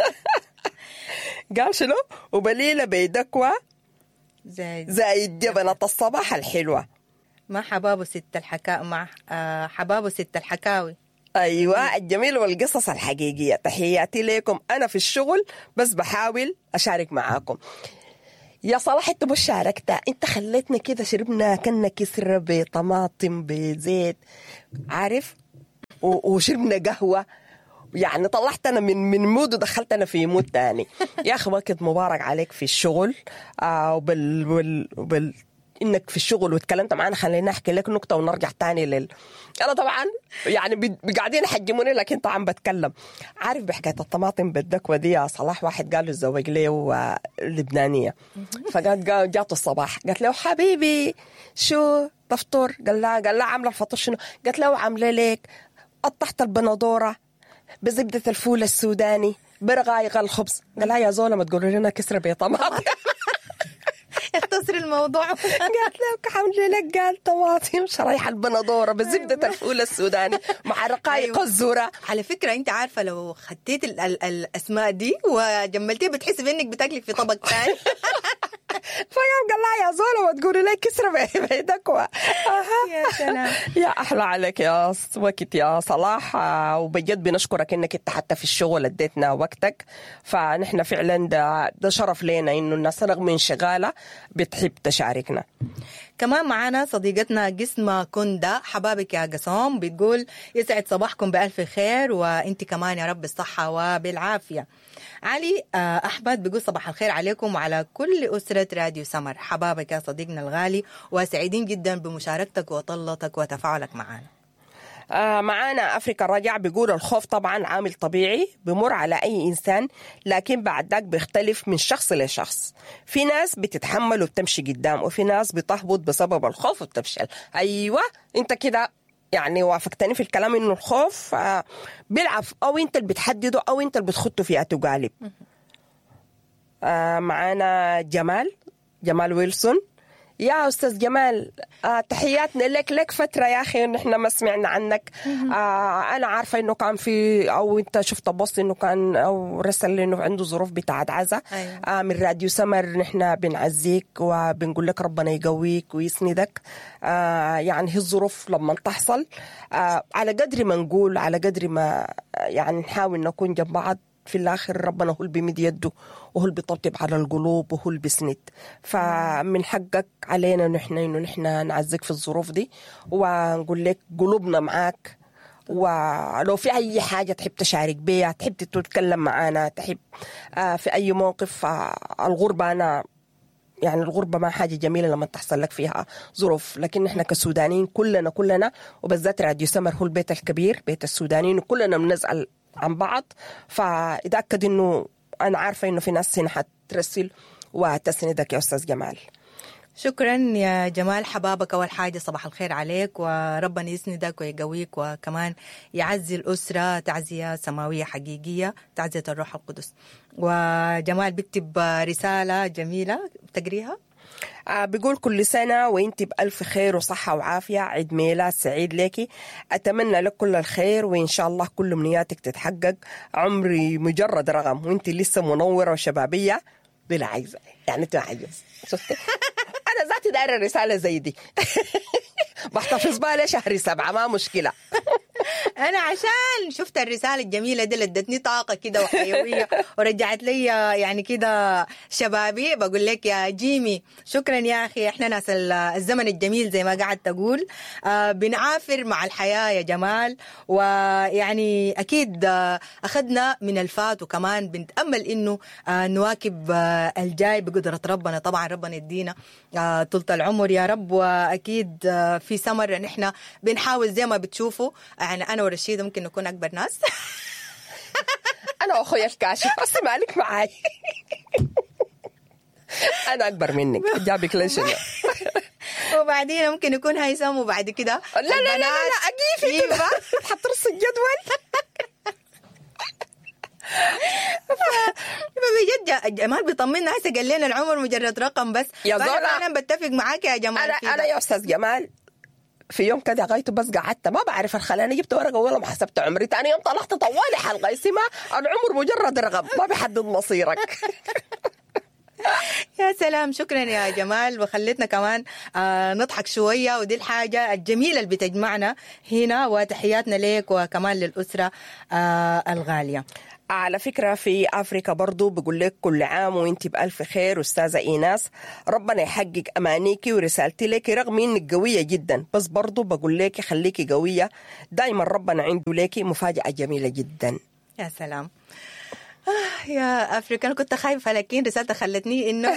قال شنو وبليلة بيدكوة زي زي جبنة الصباح الحلوة ما حبابه ست الحكا مع آه، حبابه ست الحكاوي ايوه الجميل والقصص الحقيقيه تحياتي لكم انا في الشغل بس بحاول اشارك معاكم يا صلاح انت مش شاركت انت خليتنا كده شربنا كنا كسرة بطماطم بزيت عارف و- وشربنا قهوه يعني طلعتنا من من مود ودخلتنا في مود تاني يا اخي وقت مبارك عليك في الشغل آه وبال, وبال, وبال انك في الشغل وتكلمت معانا خلينا احكي لك نكته ونرجع تاني لل انا طبعا يعني بي- قاعدين يحجموني لكن طبعا بتكلم عارف بحكايه الطماطم بالدكوه دي يا صلاح واحد قال له تزوج لي آه، لبنانيه فقالت قال- جاته الصباح قالت له حبيبي شو تفطر قال لها قال لها عامله الفطور شنو قالت له عامله لك قطعت البندوره بزبده الفول السوداني برغايق الخبز قال لها يا زوله ما تقولوا لنا كسره بطماطم اختصر الموضوع قالت له حمد لك قال طماطم شرايح البندوره بزبده الفول السوداني مع رقائق أيوة. الذره على فكرة أنت عارفة لو خديت ال- ال- الأسماء دي وجملتيها بتحسي بإنك بتاكلي في طبق ثاني فقام قال لها يا زوله ما تقولوا لي كسره بيدك يا سلام يا احلى عليك يا س- وقت يا صلاح آه، وبجد بنشكرك انك انت حتى في الشغل اديتنا وقتك فنحن فعلا ده, ده شرف لنا انه الناس رغم انشغالها بتحب تشاركنا كمان معانا صديقتنا قسمة كندا حبابك يا قسوم بتقول يسعد صباحكم بألف خير وانت كمان يا رب بالصحة وبالعافية علي آه، أحمد بيقول صباح الخير عليكم وعلى كل أسرة راديو سمر حبابك يا صديقنا الغالي وسعيدين جدا بمشاركتك وطلتك وتفاعلك معنا آه، معانا افريكا الرجع بيقول الخوف طبعا عامل طبيعي بمر على اي انسان لكن بعد ذاك بيختلف من شخص لشخص في ناس بتتحمل وبتمشي قدام وفي ناس بتهبط بسبب الخوف وبتفشل ايوه انت كده يعني وافقتني في الكلام انه الخوف آه، بيلعب او انت اللي بتحدده او انت اللي بتخطه في تقالب آه، معانا جمال جمال ويلسون يا استاذ جمال آه تحياتنا لك لك فتره يا اخي نحن ما سمعنا عنك آه انا عارفه انه كان في او انت شفت بوست انه كان او رسل انه عنده ظروف بتاعت عزا أيوة. آه من راديو سمر نحن بنعزيك وبنقول لك ربنا يقويك ويسندك آه يعني هي الظروف لما تحصل آه على قدر ما نقول على قدر ما آه، يعني نحاول نكون جنب بعض في الاخر ربنا هو اللي بيمد يده وهو اللي بيطبطب على القلوب وهو اللي بيسند فمن حقك علينا نحن انه نحن نعزك في الظروف دي ونقول لك قلوبنا معاك ولو في اي حاجه تحب تشارك بيها تحب تتكلم معانا تحب آه، في اي موقف آه، الغربه انا يعني الغربة ما حاجة جميلة لما تحصل لك فيها ظروف لكن نحن كسودانيين كلنا كلنا وبالذات راديو سمر هو البيت الكبير بيت السودانيين وكلنا بنزعل عن بعض فإتأكد إنه أنا عارفة إنه في ناس هنا حترسل وتسندك يا أستاذ جمال شكرا يا جمال حبابك أول حاجة صباح الخير عليك وربنا يسندك ويقويك وكمان يعزي الأسرة تعزية سماوية حقيقية تعزية الروح القدس وجمال بيكتب رسالة جميلة تقريها آه بيقول كل سنة وانت بألف خير وصحة وعافية عيد ميلاد سعيد لك أتمنى لك كل الخير وإن شاء الله كل أمنياتك تتحقق عمري مجرد رقم وانت لسه منورة وشبابية بلا عايزة يعني انت عايز شفتي أنا ذاتي دايرة رسالة زي دي بحتفظ بها لشهر سبعة ما مشكلة أنا عشان شفت الرسالة الجميلة دي اللي ادتني طاقة كده وحيوية ورجعت لي يعني كده شبابي بقول لك يا جيمي شكرا يا أخي إحنا ناس ال- الزمن الجميل زي ما قاعد تقول آه بنعافر مع الحياة يا جمال ويعني أكيد آه أخذنا من الفات وكمان بنتأمل إنه آه نواكب آه الجاي بقدرة ربنا طبعا ربنا يدينا آه طولة العمر يا رب وأكيد آه في سمر نحن بنحاول زي ما بتشوفوا يعني أنا ورشيدة ممكن نكون أكبر ناس أنا وأخويا الكاشف بس مالك معاي أنا أكبر منك جابك ليش لا وبعدين ممكن يكون هيثم وبعد كده لا لا لا لا أجيفي كده إيوه. حترص الجدول فبجد جمال بيطمنا هسه قال لنا العمر مجرد رقم بس يا فأنا زولا. فعلا بتفق معاك يا جمال انا كده. انا يا استاذ جمال في يوم كده غايته بس قعدت ما بعرف الخلاني جبت ورقه ولا ما حسبت عمري ثاني يوم طلعت طوالي حلقه اسمها العمر مجرد رقم ما بيحدد مصيرك يا سلام شكرا يا جمال وخلتنا كمان آه نضحك شوية ودي الحاجة الجميلة اللي بتجمعنا هنا وتحياتنا لك وكمان للأسرة آه الغالية على فكرة في أفريقيا برضو بقول لك كل عام وانت بألف خير أستاذة إيناس ربنا يحقق أمانيكي ورسالتي لك رغم إنك قوية جدا بس برضو بقول لك خليكي قوية دايما ربنا عنده لك مفاجأة جميلة جدا يا سلام آه يا افريكا انا كنت خايفه لكن رسالتك خلتني انه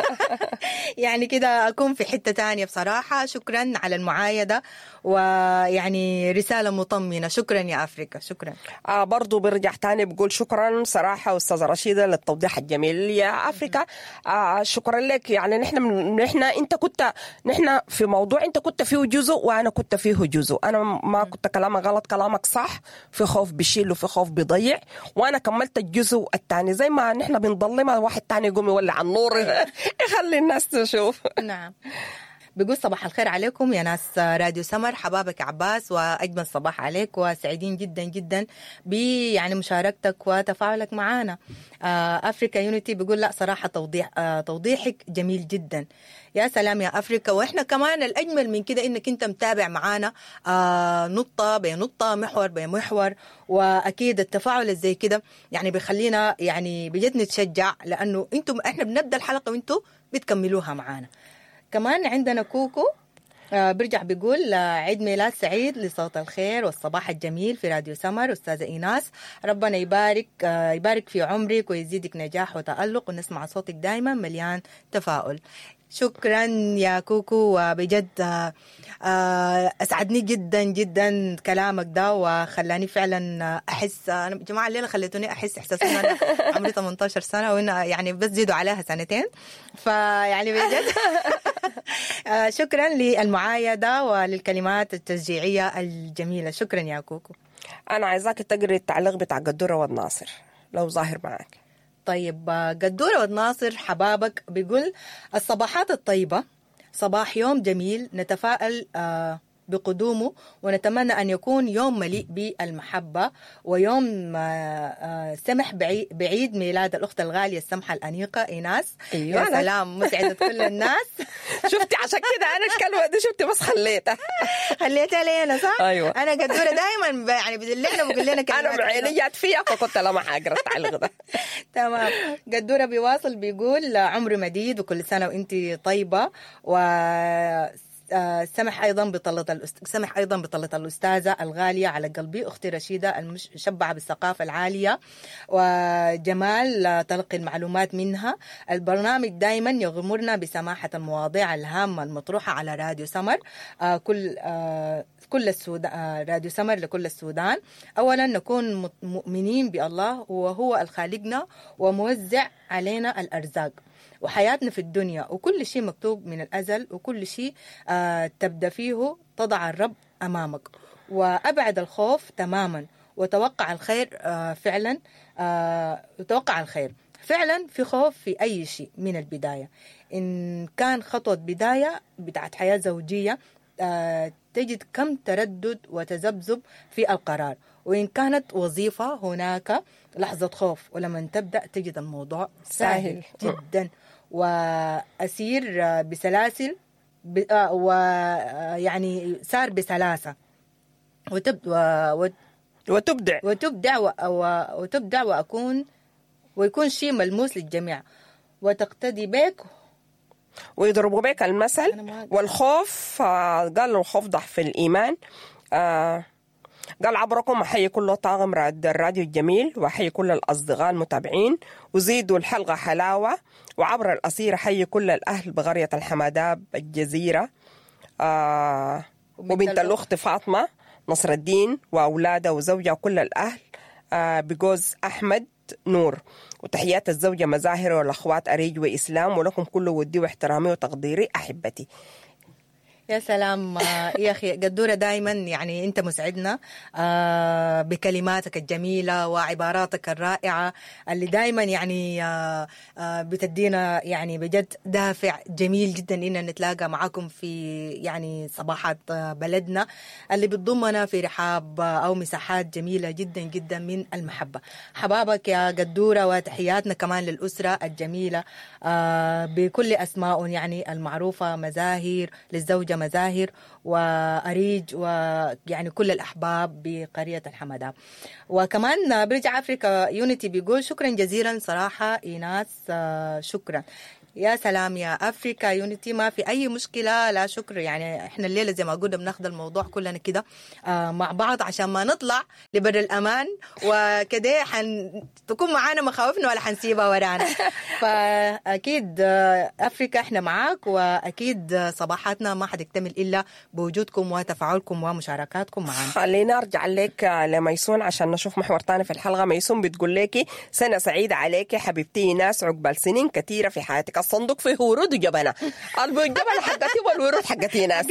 يعني كده اكون في حته تانية بصراحه شكرا على المعايده ويعني رساله مطمنه شكرا يا افريكا شكرا آه برضو برجع تاني بقول شكرا صراحة أستاذة رشيدة للتوضيح الجميل يا أفريكا آه شكرا لك يعني نحن من نحن أنت كنت نحن في موضوع أنت كنت فيه جزء وأنا كنت فيه جزء أنا ما كنت كلامك غلط كلامك صح في خوف بيشيل وفي خوف بيضيع وأنا كملت الجزء الثاني زي ما نحن بنضلمها واحد تاني يقوم يولع النور يخلي الناس تشوف نعم بيقول صباح الخير عليكم يا ناس راديو سمر حبابك عباس واجمل صباح عليك وسعيدين جدا جدا ب يعني مشاركتك وتفاعلك معنا افريكا يونيتي بيقول لا صراحه توضيح آه توضيحك جميل جدا يا سلام يا افريكا واحنا كمان الاجمل من كده انك انت متابع معانا آه نقطه بنقطه محور بمحور واكيد التفاعل زي كده يعني بيخلينا يعني بجد نتشجع لانه انتم احنا بنبدا الحلقه وانتم بتكملوها معانا كمان عندنا كوكو آه برجع بيقول آه عيد ميلاد سعيد لصوت الخير والصباح الجميل في راديو سمر أستاذة إيناس ربنا يبارك آه يبارك في عمرك ويزيدك نجاح وتألق ونسمع صوتك دائما مليان تفاؤل شكرا يا كوكو وبجد اسعدني جدا جدا كلامك ده وخلاني فعلا احس انا جماعه الليله خليتوني احس احساس ان انا عمري 18 سنه وهنا يعني بس زيدوا عليها سنتين فيعني بجد شكرا للمعايده وللكلمات التشجيعيه الجميله شكرا يا كوكو أنا عايزاك تقري التعليق بتاع قدورة والناصر لو ظاهر معك طيب قدورة والناصر حبابك بيقول الصباحات الطيبة صباح يوم جميل نتفائل آه بقدومه ونتمنى أن يكون يوم مليء بالمحبة ويوم سمح بعيد ميلاد الأخت الغالية السمحة الأنيقة إيناس أيوة يا سلام مسعدة كل الناس شفتي عشان كده أنا الكلمة دي شفتي بس خليتها خليتها لي أنا صح؟ أيوة أنا قدورة دائما يعني بدلعنا بقول لنا كلمات أنا بعيني جات فيها فكنت لما حقرا التعليق ده تمام قدورة بيواصل بيقول عمري مديد وكل سنة وأنت طيبة و سمح ايضا بطلة الأست... سمح ايضا بطلة الاستاذه الغاليه على قلبي اختي رشيده المشبعه بالثقافه العاليه وجمال تلقي المعلومات منها البرنامج دائما يغمرنا بسماحه المواضيع الهامه المطروحه على راديو سمر آه كل آه كل السودان راديو سمر لكل السودان اولا نكون مؤمنين بالله وهو الخالقنا وموزع علينا الارزاق وحياتنا في الدنيا وكل شيء مكتوب من الأزل وكل شيء آه تبدأ فيه تضع الرب أمامك وأبعد الخوف تماما وتوقع الخير آه فعلا آه وتوقع الخير فعلا في خوف في أي شيء من البداية إن كان خطوة بداية بتاعت حياة زوجية آه تجد كم تردد وتذبذب في القرار وإن كانت وظيفة هناك لحظة خوف ولما تبدأ تجد الموضوع سهل, سهل جدا وأسير بسلاسل ويعني سار بسلاسة وتب و وتبدع وتبدع و... و... وتبدع وأكون ويكون شيء ملموس للجميع وتقتدي بك ويضربوا بك المثل والخوف قال الخوف ضعف الإيمان آه قال عبركم أحيي كل طاقم الراديو الجميل وأحيي كل الأصدقاء المتابعين وزيدوا الحلقة حلاوة وعبر الأصير أحيي كل الأهل بقرية الحماداب الجزيرة آه وبنت الأخت فاطمة نصر الدين وأولادها وزوجها وكل الأهل آه بجوز أحمد نور وتحيات الزوجة مزاهر والأخوات أريج وإسلام ولكم كل ودي واحترامي وتقديري أحبتي يا سلام آه، يا اخي قدوره دائما يعني انت مسعدنا آه، بكلماتك الجميله وعباراتك الرائعه اللي دائما يعني آه، آه، بتدينا يعني بجد دافع جميل جدا ان نتلاقى معاكم في يعني صباحات آه، بلدنا اللي بتضمنا في رحاب آه، او مساحات جميله جدا جدا من المحبه حبابك يا قدوره وتحياتنا كمان للاسره الجميله آه، بكل اسمائهم يعني المعروفه مزاهر للزوجه مزاهر واريج ويعني كل الاحباب بقريه الحمداء وكمان برجع افريكا يونيتي بيقول شكرا جزيلا صراحه ايناس آه، شكرا يا سلام يا افريكا يونيتي ما في اي مشكله لا شكر يعني احنا الليله زي ما قلنا بناخذ الموضوع كلنا كده آه، مع بعض عشان ما نطلع لبر الامان وكده حن تكون معانا مخاوفنا ولا حنسيبها ورانا فاكيد آه، افريكا احنا معاك واكيد آه، صباحاتنا ما حتكتمل الا بوجودكم وتفاعلكم ومشاركاتكم معنا خلينا ارجع لك لميسون عشان نشوف محور تاني في الحلقه ميسون بتقول لك سنه سعيده عليك حبيبتي ناس عقبال سنين كثيره في حياتك الصندوق فيه ورود وجبنه الجبنه حقتي والورود حقتي ناس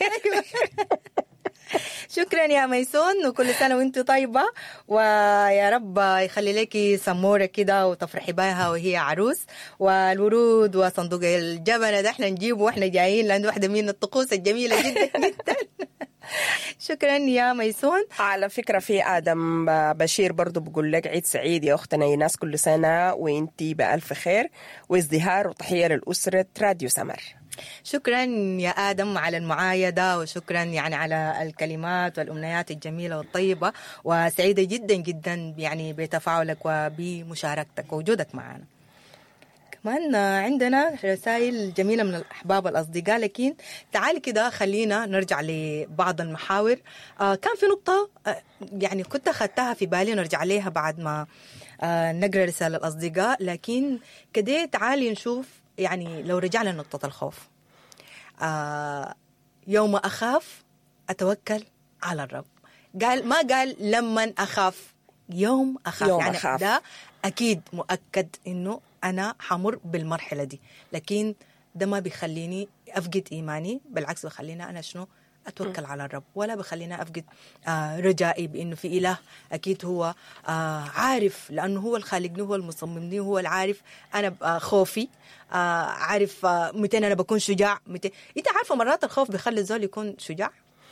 شكرا يا ميسون وكل سنه وانت طيبه ويا رب يخلي لك سموره كده وتفرحي بها وهي عروس والورود وصندوق الجبنه ده احنا نجيبه واحنا جايين لانه واحده من الطقوس الجميله جدا جدا شكرا يا ميسون على فكرة في آدم بشير برضو بقول لك عيد سعيد يا أختنا ايناس كل سنة وانتي بألف خير وازدهار وتحية للأسرة راديو سمر شكرا يا ادم على المعايده وشكرا يعني على الكلمات والامنيات الجميله والطيبه وسعيده جدا جدا يعني بتفاعلك وبمشاركتك ووجودك معنا كمان عندنا رسائل جميلة من الأحباب والأصدقاء لكن تعالي كده خلينا نرجع لبعض المحاور آه كان في نقطة آه يعني كنت أخذتها في بالي نرجع عليها بعد ما آه نقرأ رسالة الأصدقاء لكن كده تعالي نشوف يعني لو رجعنا لنقطة الخوف آه يوم أخاف أتوكل على الرب قال ما قال لما أخاف يوم أخاف يوم يعني أخاف. ده أكيد مؤكد إنه أنا حمر بالمرحلة دي لكن ده ما بيخليني أفقد إيماني بالعكس بيخليني أنا شنو أتوكل على الرب ولا بخليني أفقد آه رجائي بإنه في إله أكيد هو آه عارف لأنه هو الخالقني هو المصممني هو العارف أنا بقى خوفي آه عارف آه متى أنا بكون شجاع متى أنت عارفة مرات الخوف بيخلي الزول يكون شجاع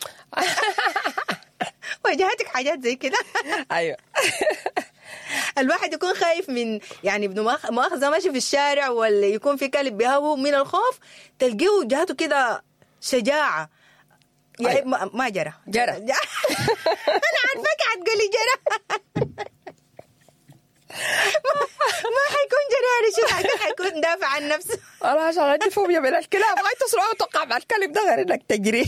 واجهتك حاجات زي كده أيوة الواحد يكون خايف من يعني ابن مؤاخ- مؤاخذة ماشي في الشارع ولا يكون في كلب بيهوه من الخوف تلقيه جاته كده شجاعة يا أيوة. ما, ما جرى جرى. انا عارفاك حتقولي جرى ما, ما حيكون جرى شو حيكون حيكون دافع عن نفسه أنا عشان عندي فوبيا من الكلاب ما تسرعوا توقع مع الكلب ده غير إنك تجري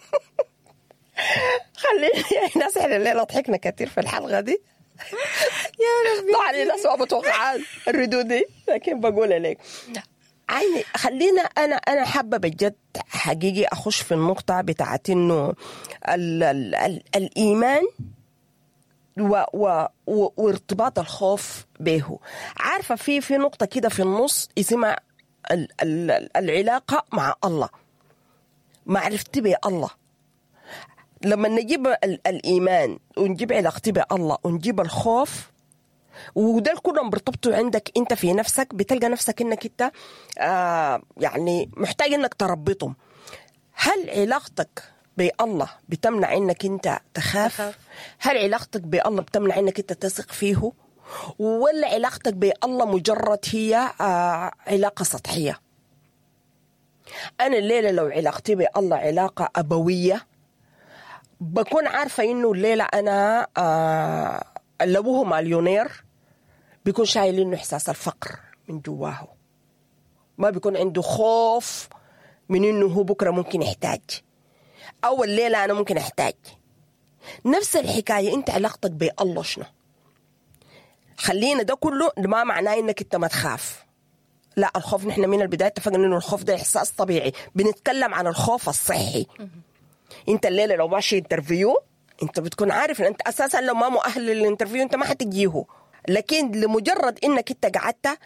خليني يا ناس احنا الليلة ضحكنا كثير في الحلقة دي يا ربي طبعا الناس ما متوقعات الردود دي لكن بقول لك عيني خلينا انا انا حابه بجد حقيقي اخش في النقطه بتاعت انه ال ال ال الايمان و و و وارتباط الخوف به عارفه في في نقطه كده في النص اسمها ال ال العلاقه مع الله معرفتي بالله لما نجيب ال الايمان ونجيب علاقتي بالله ونجيب الخوف وده كلهم بيرتبطوا عندك انت في نفسك بتلقى نفسك انك انت آه يعني محتاج انك تربطهم هل علاقتك بالله بتمنع انك انت تخاف تخاف. هل علاقتك بالله بتمنع انك انت تثق فيه ولا علاقتك بالله مجرد هي آه علاقة سطحية أنا الليلة لو علاقتي بالله علاقة أبوية بكون عارفة إنه الليلة أنا آه لو هو مليونير بيكون شايل إنه إحساس الفقر من جواه ما بيكون عنده خوف من إنه هو بكرة ممكن يحتاج أو الليلة أنا ممكن أحتاج نفس الحكاية أنت علاقتك بالله شنو خلينا ده كله ما معناه إنك أنت ما تخاف لا الخوف نحن من البداية اتفقنا إنه الخوف ده إحساس طبيعي بنتكلم عن الخوف الصحي انت الليله لو ماشي انترفيو انت بتكون عارف ان انت اساسا لو ما مؤهل للانترفيو انت ما حتجيه لكن لمجرد انك انت قعدت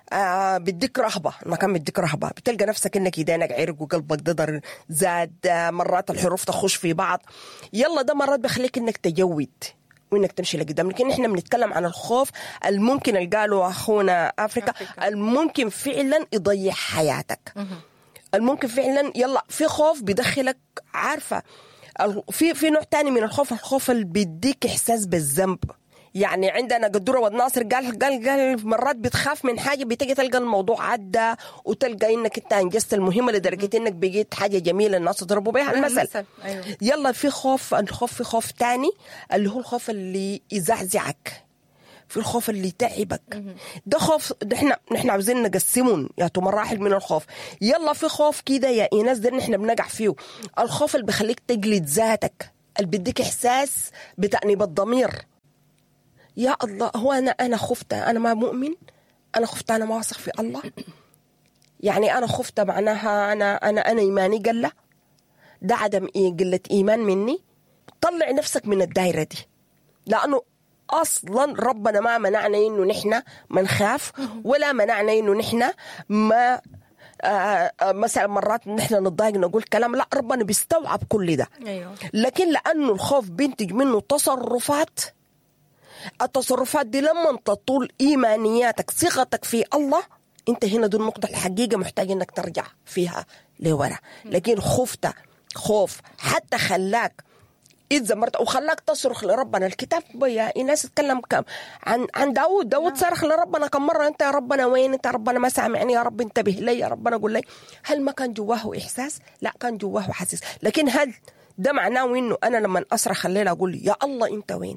آه بديك رهبة المكان بديك رهبة بتلقى نفسك انك يدينك عرق وقلبك ضدر زاد آه مرات الحروف تخش في بعض يلا ده مرات بيخليك انك تجود وانك تمشي لقدام لكن احنا بنتكلم عن الخوف الممكن اللي قاله اخونا افريكا, أفريكا. الممكن فعلا يضيع حياتك الممكن فعلا يلا في خوف بيدخلك عارفه ال- في في نوع تاني من الخوف الخوف اللي بيديك احساس بالذنب يعني عندنا قدوره والناصر قال قال قال مرات بتخاف من حاجه بتجي تلقى الموضوع عدى وتلقى انك انت انجزت المهمه لدرجه انك بقيت حاجه جميله الناس تضربوا بها المثل المثل، أيوة. يلا في خوف الخوف في خوف تاني اللي هو الخوف اللي يزعزعك في الخوف اللي تعبك ده خوف ده احنا نحن عاوزين نقسمهم يا تو مراحل من الخوف يلا في خوف كده يا ايناس ده نحن بنقع فيه الخوف اللي بيخليك تجلد ذاتك اللي بيديك احساس بتأنيب الضمير يا الله هو انا انا خفت انا ما مؤمن انا خفت انا ما واثق في الله يعني انا خفت معناها انا انا انا ايماني قله ده عدم إيه قله ايمان مني طلع نفسك من الدايره دي لانه اصلا ربنا ما منعنا انه نحن ما نخاف ولا منعنا انه نحن ما آه آه مثلا مرات نحن نتضايق نقول كلام لا ربنا بيستوعب كل ده ايوه لكن لانه الخوف بينتج منه تصرفات التصرفات دي لما تطول ايمانياتك ثقتك في الله انت هنا دي النقطه الحقيقه محتاج انك ترجع فيها لورا لكن خفت خوف حتى خلاك اتذمرت وخلاك تصرخ لربنا الكتاب يا ايناس اتكلم كم عن عن داود داود صرخ لربنا كم مره انت يا ربنا وين انت يا ربنا ما سامعني يا رب انتبه لي يا ربنا قول لي هل ما كان جواه احساس لا كان جواه حسيس لكن هل ده معناه انه انا لما اصرخ الليله اقول يا الله انت وين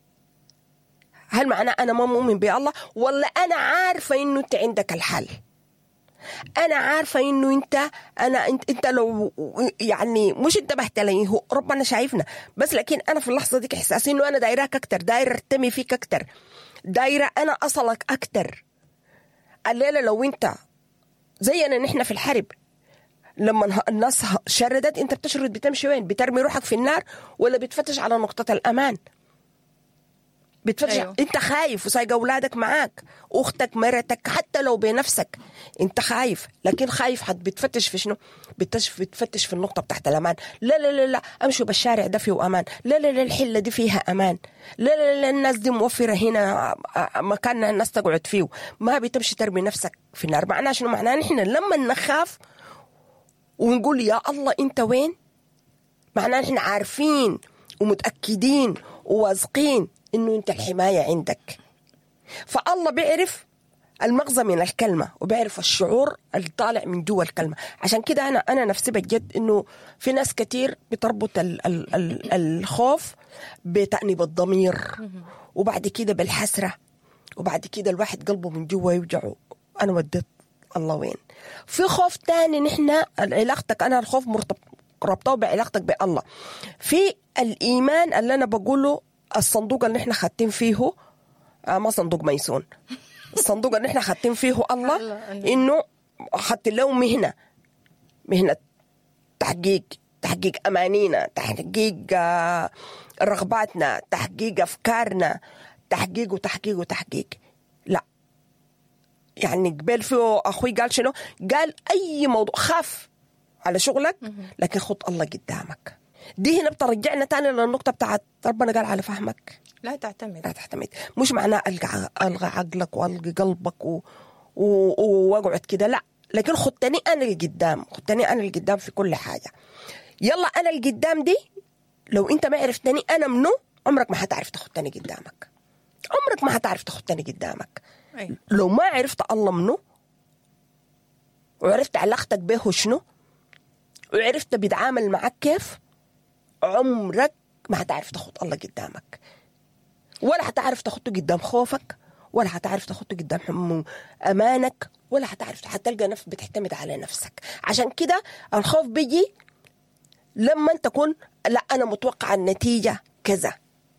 هل معناه انا ما مؤمن بالله ولا انا عارفه انه انت عندك الحل انا عارفه انه انت انا انت, انت لو يعني مش انتبهت لي هو ربنا شايفنا بس لكن انا في اللحظه ديك احساسي انه انا دايراك اكتر دايره ارتمي فيك اكتر دايره انا اصلك اكتر الليله لو انت زينا نحن في الحرب لما الناس شردت انت بتشرد بتمشي وين بترمي روحك في النار ولا بتفتش على نقطه الامان بتفتش أيوه. أيوه. انت خايف وسايق اولادك معاك اختك مرتك حتى لو بنفسك انت خايف لكن خايف حد بتفتش في شنو بتش بتفتش في النقطه بتاعت الامان لا لا لا لا امشوا بالشارع ده فيه امان لا لا لا الحله دي فيها امان لا لا لا الناس دي موفره هنا مكان الناس تقعد فيه ما بتمشي ترمي نفسك في النار معناه شنو معناه نحن لما نخاف ونقول يا الله انت وين معناه نحن عارفين ومتاكدين وواثقين انه انت الحمايه عندك فالله بيعرف المغزى من الكلمة وبيعرف الشعور اللي طالع من جوا الكلمة عشان كده أنا أنا نفسي بجد إنه في ناس كتير بتربط ال ال ال الخوف بتأنيب الضمير وبعد كده بالحسرة وبعد كده الواحد قلبه من جوا يوجعه أنا وديت الله وين في خوف تاني نحن علاقتك أنا الخوف مرتبط ربطه بعلاقتك بالله في الإيمان اللي أنا بقوله الصندوق اللي احنا خاتين فيه آه ما صندوق ميسون الصندوق اللي احنا خاتين فيه الله انه خدت له مهنه مهنه تحقيق تحقيق امانينا تحقيق آه رغباتنا تحقيق افكارنا تحقيق وتحقيق وتحقيق لا يعني قبل فيه اخوي قال شنو قال اي موضوع خاف على شغلك لكن خط الله قدامك دي هنا بترجعنا تاني للنقطه بتاعت ربنا قال على فهمك لا تعتمد لا تعتمد مش معناه الغى الغى عقلك والغي قلبك و... و... واقعد كده لا لكن خدتني انا القدام خدتني انا القدام في كل حاجه يلا انا القدام دي لو انت ما عرفتني انا منو عمرك ما حتعرف تخدني قدامك عمرك ما حتعرف تخدني قدامك أيوة. لو ما عرفت الله منو وعرفت علاقتك به شنو وعرفت بيتعامل معك كيف عمرك ما حتعرف تاخد الله قدامك ولا حتعرف تاخده قدام خوفك ولا حتعرف تاخده قدام حم امانك ولا حتعرف حتلقى نفس بتعتمد على نفسك عشان كده الخوف بيجي لما انت تكون لا انا متوقع النتيجه كذا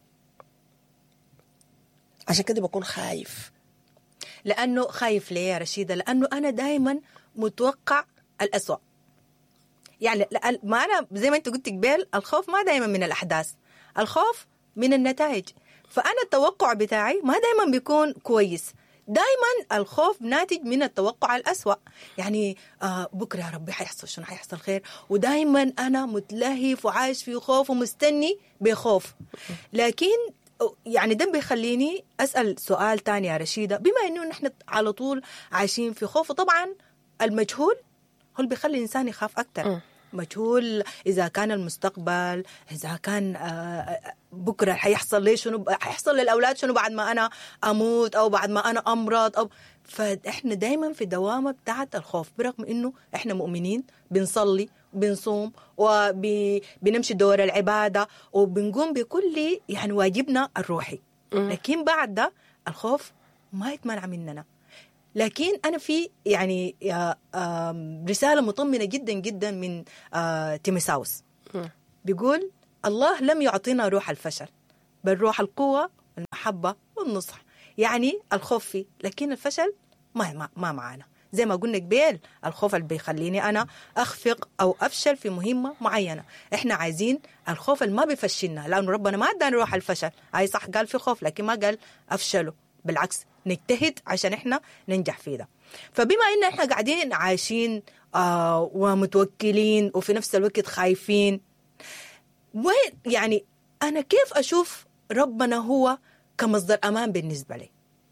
عشان كده بكون خايف لانه خايف ليه يا رشيده لانه انا دائما متوقع الأسوأ يعني لا- ما انا زي ما انت قلت قبل الخوف ما دائما من الاحداث الخوف من النتائج فانا التوقع بتاعي ما دائما بيكون كويس دائما الخوف ناتج من التوقع الأسوأ يعني آه بكرة يا ربي حيحصل شنو حيحصل خير ودائما أنا متلهف وعايش في خوف ومستني بخوف لكن يعني ده بيخليني أسأل سؤال تاني يا رشيدة بما أنه نحن على طول عايشين في خوف وطبعا المجهول هو اللي بيخلي الإنسان يخاف أكتر م. مجهول اذا كان المستقبل اذا كان آه، بكره حيحصل لي شنو حيحصل للاولاد شنو بعد ما انا اموت او بعد ما انا امرض او فاحنا دائما في دوامه بتاعت الخوف برغم انه احنا مؤمنين بنصلي بنصوم وبنمشي دور العباده وبنقوم بكل يعني واجبنا الروحي لكن بعد ده الخوف ما يتمنع مننا لكن انا في يعني آه، آم، رساله مطمنه جدا جدا من آه، تيمساوس بيقول الله لم يعطينا روح الفشل بل روح القوه والمحبه والنصح يعني الخوف فيه لكن الفشل ما ما, ما معانا زي ما قلنا قبل الخوف اللي بيخليني انا اخفق او افشل في مهمه معينه احنا عايزين الخوف اللي ما بيفشلنا لانه ربنا ما ادانا روح الفشل اي صح قال في خوف لكن ما قال افشله بالعكس نجتهد عشان احنا ننجح في ده فبما ان احنا قاعدين عايشين آه ومتوكلين وفي نفس الوقت خايفين وين يعني انا كيف اشوف ربنا هو كمصدر امان بالنسبه لي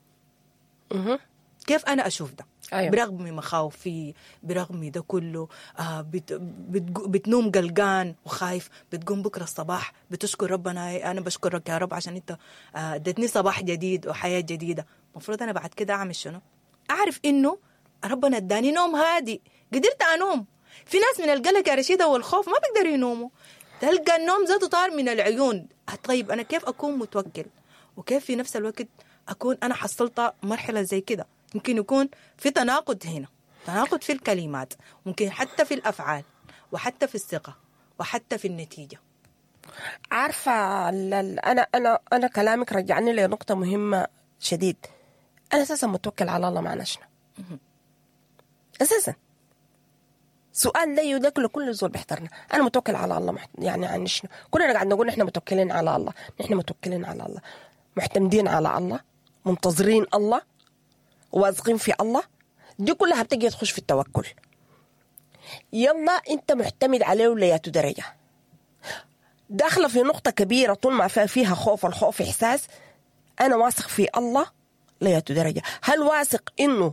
مهم. كيف انا اشوف ده أيوة. برغم مخاوفي برغم ده كله آه بت بت بتنوم قلقان وخايف بتقوم بكره الصباح بتشكر ربنا انا بشكرك يا رب عشان انت آه، اديتني صباح جديد وحياه جديده المفروض انا بعد كده اعمل شنو اعرف انه ربنا اداني نوم هادي قدرت انوم في ناس من القلق يا رشيده والخوف ما بيقدروا ينوموا تلقى النوم ذاته طار من العيون طيب انا كيف اكون متوكل وكيف في نفس الوقت اكون انا حصلت مرحله زي كده ممكن يكون في تناقض هنا تناقض في الكلمات ممكن حتى في الافعال وحتى في الثقه وحتى في النتيجه عارفة ال- ال- أنا أنا أنا كلامك رجعني لنقطة مهمة شديد أنا أساسا متوكل على الله معنا شنو أساسا سؤال لا يدك لكل زول بيحترنا أنا متوكل على الله محت... يعني عن شنو كلنا قاعد نقول نحن متوكلين على الله نحن متوكلين على الله معتمدين على الله منتظرين الله واثقين في الله دي كلها بتجي تخش في التوكل يلا انت معتمد عليه لياتو درجه داخله في نقطه كبيره طول ما فيها- فيها خوف الخوف احساس انا واثق في الله لياتو درجه هل واثق انه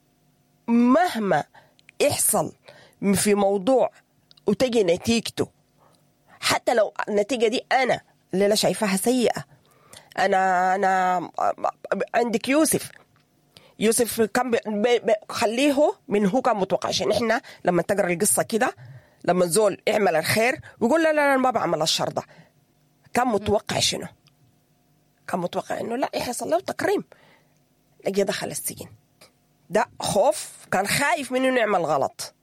مهما يحصل في موضوع وتجي نتيجته حتى لو النتيجه دي انا اللي انا شايفاها سيئه انا انا عندك يوسف يوسف كان بي بي بي خليه من هو كان متوقع عشان احنا لما تقرا القصه كده لما الزول يعمل الخير ويقول لا لا لا ما بعمل الشر ده كان متوقع شنو؟ كان متوقع انه لا يحصل له تكريم لقي دخل السجن ده خوف كان خايف من انه يعمل غلط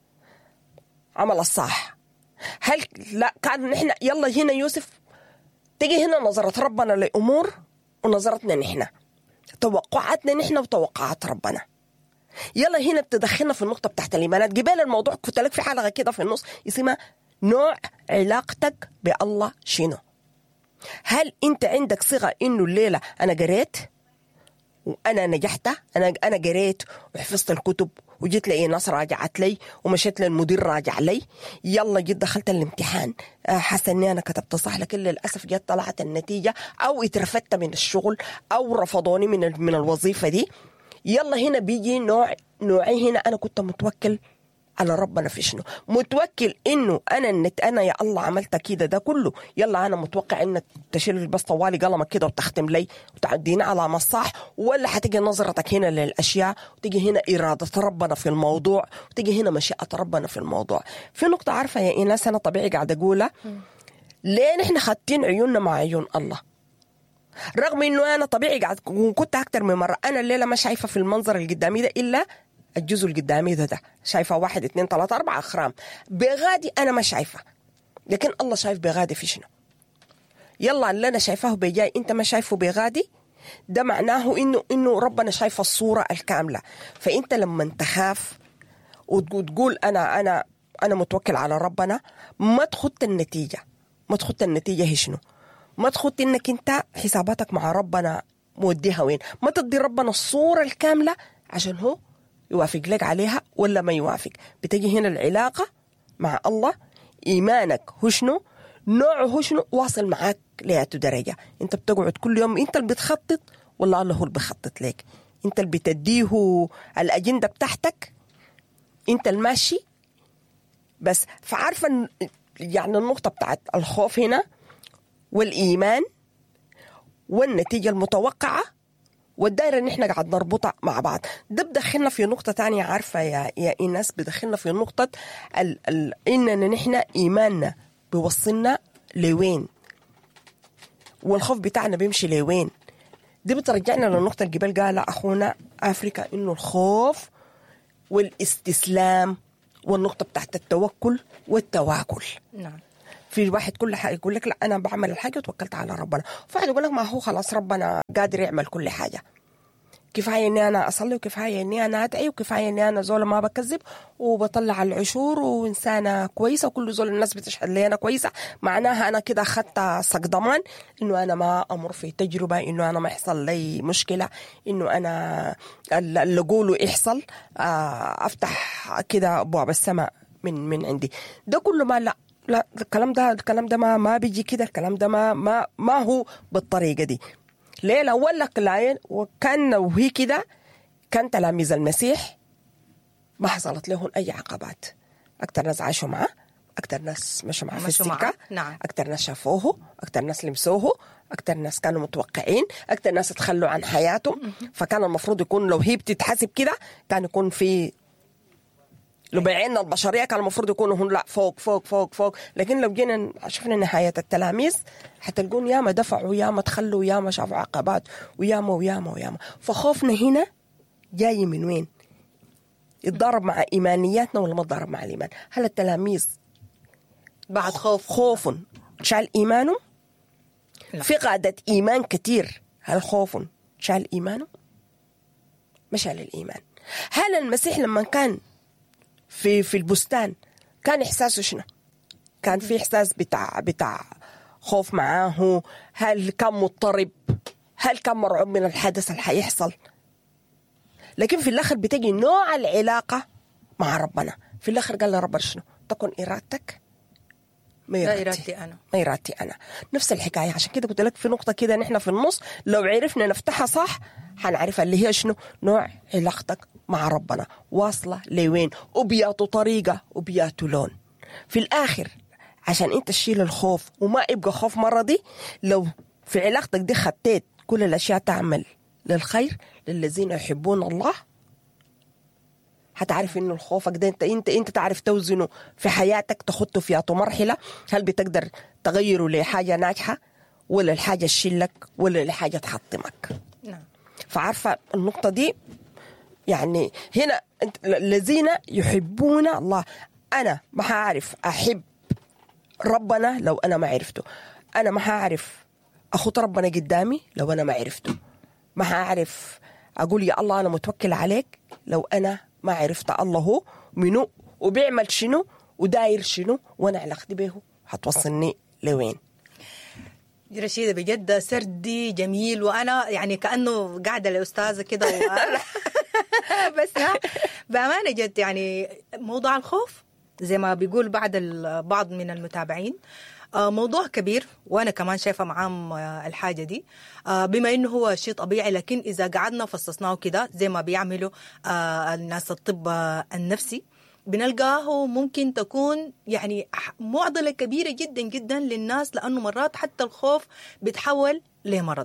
عمل الصح هل لا كان نحن يلا هنا يوسف تجي هنا نظرة ربنا لأمور ونظرتنا نحن توقعاتنا نحن وتوقعات ربنا يلا هنا بتدخلنا في النقطة بتاعت الإيمانات قبل الموضوع كنت لك في حلقة كده في النص اسمها نوع علاقتك بالله شنو هل أنت عندك صيغة إنه الليلة أنا قريت وانا نجحت انا انا قريت وحفظت الكتب وجيت لقي ناس راجعت لي ومشيت للمدير راجع لي يلا جيت دخلت الامتحان آه، حاسه اني انا كتبت صح لكن للاسف جت طلعت النتيجه او اترفدت من الشغل او رفضوني من ال- من الوظيفه دي يلا هنا بيجي نوع نوعي هنا انا كنت متوكل على ربنا في شنو متوكل انه انا النت انا يا الله عملت كده ده كله يلا انا متوقع انك تشيل بس طوالي قلمك كده وتختم لي وتعديني على مصاح ولا حتيجي نظرتك هنا للاشياء وتيجي هنا اراده ربنا في الموضوع وتيجي هنا مشيئه ربنا في الموضوع في نقطه عارفه يا ايناس انا طبيعي قاعده اقولها ليه نحن خاتين عيوننا مع عيون الله رغم انه انا طبيعي قاعد كنت اكتر من مره انا الليله ما شايفه في المنظر اللي قدامي ده الا الجزء اللي قدامي ده, ده شايفه واحد اثنين ثلاثة أربعة أخرام بغادي أنا ما شايفة لكن الله شايف بغادي في شنو يلا اللي أنا شايفاه بجاي أنت ما شايفه بغادي ده معناه إنه إنه ربنا شايف الصورة الكاملة فأنت لما تخاف وتقول أنا أنا أنا متوكل على ربنا ما تخط النتيجة ما تخط النتيجة هي شنو ما تخط إنك أنت حساباتك مع ربنا موديها وين ما تدي ربنا الصورة الكاملة عشان هو يوافق لك عليها ولا ما يوافق بتجي هنا العلاقة مع الله إيمانك هو شنو نوعه هو شنو واصل معاك لأتو درجة انت بتقعد كل يوم انت اللي بتخطط والله الله هو اللي بيخطط لك انت اللي بتديه الأجندة بتاعتك انت الماشي بس فعارفة إن- يعني النقطة بتاعت الخوف هنا والإيمان والنتيجة المتوقعة والدائرة اللي احنا قاعد نربطها مع بعض ده بدخلنا في نقطة تانية عارفة يا يا إيناس بدخلنا في نقطة ال ال إننا نحن إيماننا بيوصلنا لوين والخوف بتاعنا بيمشي لوين دي بترجعنا للنقطة اللي قبل قالها أخونا أفريكا إنه الخوف والاستسلام والنقطة بتاعت التوكل والتواكل نعم في واحد كل حاجه يقول لك لا انا بعمل الحاجه وتوكلت على ربنا في واحد يقول لك ما هو خلاص ربنا قادر يعمل كل حاجه كفايه اني انا اصلي وكفايه اني انا ادعي وكفايه اني انا زول ما بكذب وبطلع العشور وانسانه كويسه وكل زول الناس بتشهد لي انا كويسه معناها انا كده اخذت صك ضمان انه انا ما امر في تجربه انه انا ما يحصل لي مشكله انه انا اللي اقوله يحصل آه، افتح كده ابواب السماء من من عندي ده كله ما لا لا الكلام ده الكلام ده ما ما بيجي كده الكلام ده ما ما ما هو بالطريقه دي ليه لو لك العين وكان لو هي كده كان تلاميذ المسيح ما حصلت لهم اي عقبات اكثر ناس عاشوا معاه اكثر ناس مشوا معاه في مشوا معاه، السكه نعم. اكثر ناس شافوه اكثر ناس لمسوه اكثر ناس كانوا متوقعين اكثر ناس تخلوا عن حياتهم فكان المفروض يكون لو هي بتتحسب كده كان يكون في لو بعيننا البشريه كان المفروض يكونوا هن لا فوق فوق فوق فوق لكن لو جينا شفنا نهايه التلاميذ حتلقون ياما دفعوا ياما تخلوا ياما شافوا عقبات وياما وياما وياما فخوفنا هنا جاي من وين؟ يتضارب مع ايمانياتنا ولا ما تضارب مع الايمان؟ هل التلاميذ بعد خوف خوف شال ايمانهم؟ لا. في قادة ايمان كتير هل خوف شال ايمانه؟ ما شال الايمان هل المسيح لما كان في في البستان كان احساسه شنو؟ كان في احساس بتاع بتاع خوف معاه هل كان مضطرب هل كان مرعوب من الحدث اللي حيحصل لكن في الاخر بتجي نوع العلاقه مع ربنا في الاخر قال لربنا شنو تكن ارادتك ما لا إرادتي. إرادتي أنا ما إرادتي أنا نفس الحكاية عشان كده قلت لك في نقطة كده نحن في النص لو عرفنا نفتحها صح حنعرفها اللي هي شنو نوع علاقتك مع ربنا واصلة لوين وبياتوا طريقة وبياتوا لون في الآخر عشان أنت تشيل الخوف وما يبقى خوف مرضي لو في علاقتك دي خطيت كل الأشياء تعمل للخير للذين يحبون الله حتعرف انه خوفك ده انت انت انت تعرف توزنه في حياتك تخطه في أطو مرحله هل بتقدر تغيره لحاجه ناجحه ولا لحاجه تشيلك ولا لحاجه تحطمك نعم فعارفه النقطه دي يعني هنا انت الذين يحبون الله انا ما هعرف احب ربنا لو انا ما عرفته انا ما هعرف اخط ربنا قدامي لو انا ما عرفته ما هعرف اقول يا الله انا متوكل عليك لو انا ما عرفت الله هو منو وبيعمل شنو وداير شنو وانا علاقتي به حتوصلني لوين رشيدة بجد سردي جميل وأنا يعني كأنه قاعدة لأستاذة كده و... بس ها بأمانة جد يعني موضوع الخوف زي ما بيقول بعض ال- بعض من المتابعين آه، موضوع كبير وانا كمان شايفه معاهم آه، الحاجه دي آه، بما انه هو شيء طبيعي لكن اذا قعدنا فصصناه كده زي ما بيعملوا آه، الناس الطب آه، النفسي بنلقاه ممكن تكون يعني ح- معضله كبيره جدا جدا للناس لانه مرات حتى الخوف بيتحول لمرض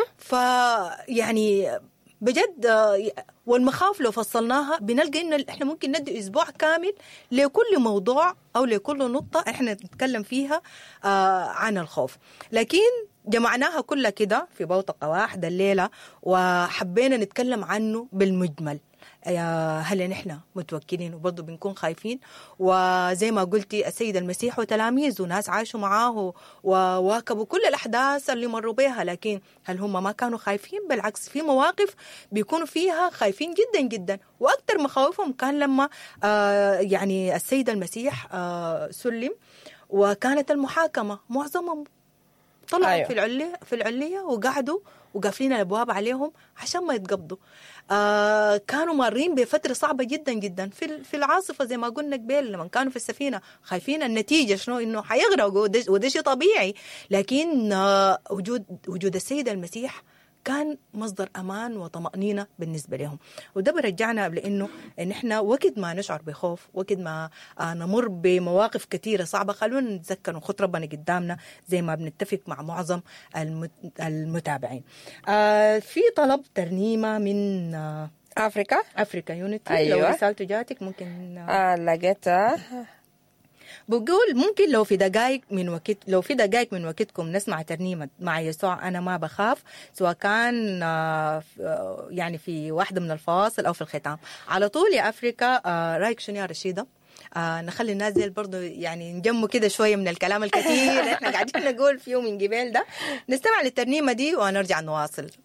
فيعني بجد آه، والمخاوف لو فصلناها بنلقى انه احنا ممكن ندي اسبوع كامل لكل موضوع او لكل نقطه احنا نتكلم فيها آه، عن الخوف لكن جمعناها كلها كده في بوتقه واحده الليله وحبينا نتكلم عنه بالمجمل يا هل نحن متوكلين وبرضه بنكون خايفين وزي ما قلتي السيد المسيح وتلاميذه ناس عاشوا معاه وواكبوا كل الأحداث اللي مروا بها لكن هل هم ما كانوا خايفين بالعكس في مواقف بيكونوا فيها خايفين جدا جدا وأكثر مخاوفهم كان لما آه يعني السيد المسيح آه سلم وكانت المحاكمة معظمهم طلعوا أيوة. أيوة. في العلية في العلية وقعدوا وقافلين الابواب عليهم عشان ما يتقبضوا آه كانوا مارين بفتره صعبه جدا جدا في في العاصفه زي ما قلنا قبل لما كانوا في السفينه خايفين النتيجه شنو انه حيغرقوا وده, وده شيء طبيعي لكن آه وجود وجود السيد المسيح كان مصدر امان وطمانينه بالنسبه لهم وده برجعنا لانه ان احنا وقت ما نشعر بخوف وقت ما آه نمر بمواقف كثيره صعبه خلونا نتذكر ونخط ربنا قدامنا زي ما بنتفق مع معظم المت- المتابعين آه في طلب ترنيمه من آه افريكا افريكا يونيتي أيوة. لو رسالته جاتك ممكن آه آه لقيتها بقول ممكن لو في دقائق من وقت لو في دقائق من وقتكم نسمع ترنيمة مع يسوع أنا ما بخاف سواء كان آه، ف- آه، يعني في واحدة من الفواصل أو في الختام على طول يا أفريكا آه، رأيك شنو يا رشيدة؟ آه نخلي الناس دي برضه يعني نجموا كده شوية من الكلام الكثير اللي احنا قاعدين نقول فيه من قبل ده نستمع للترنيمة دي ونرجع نواصل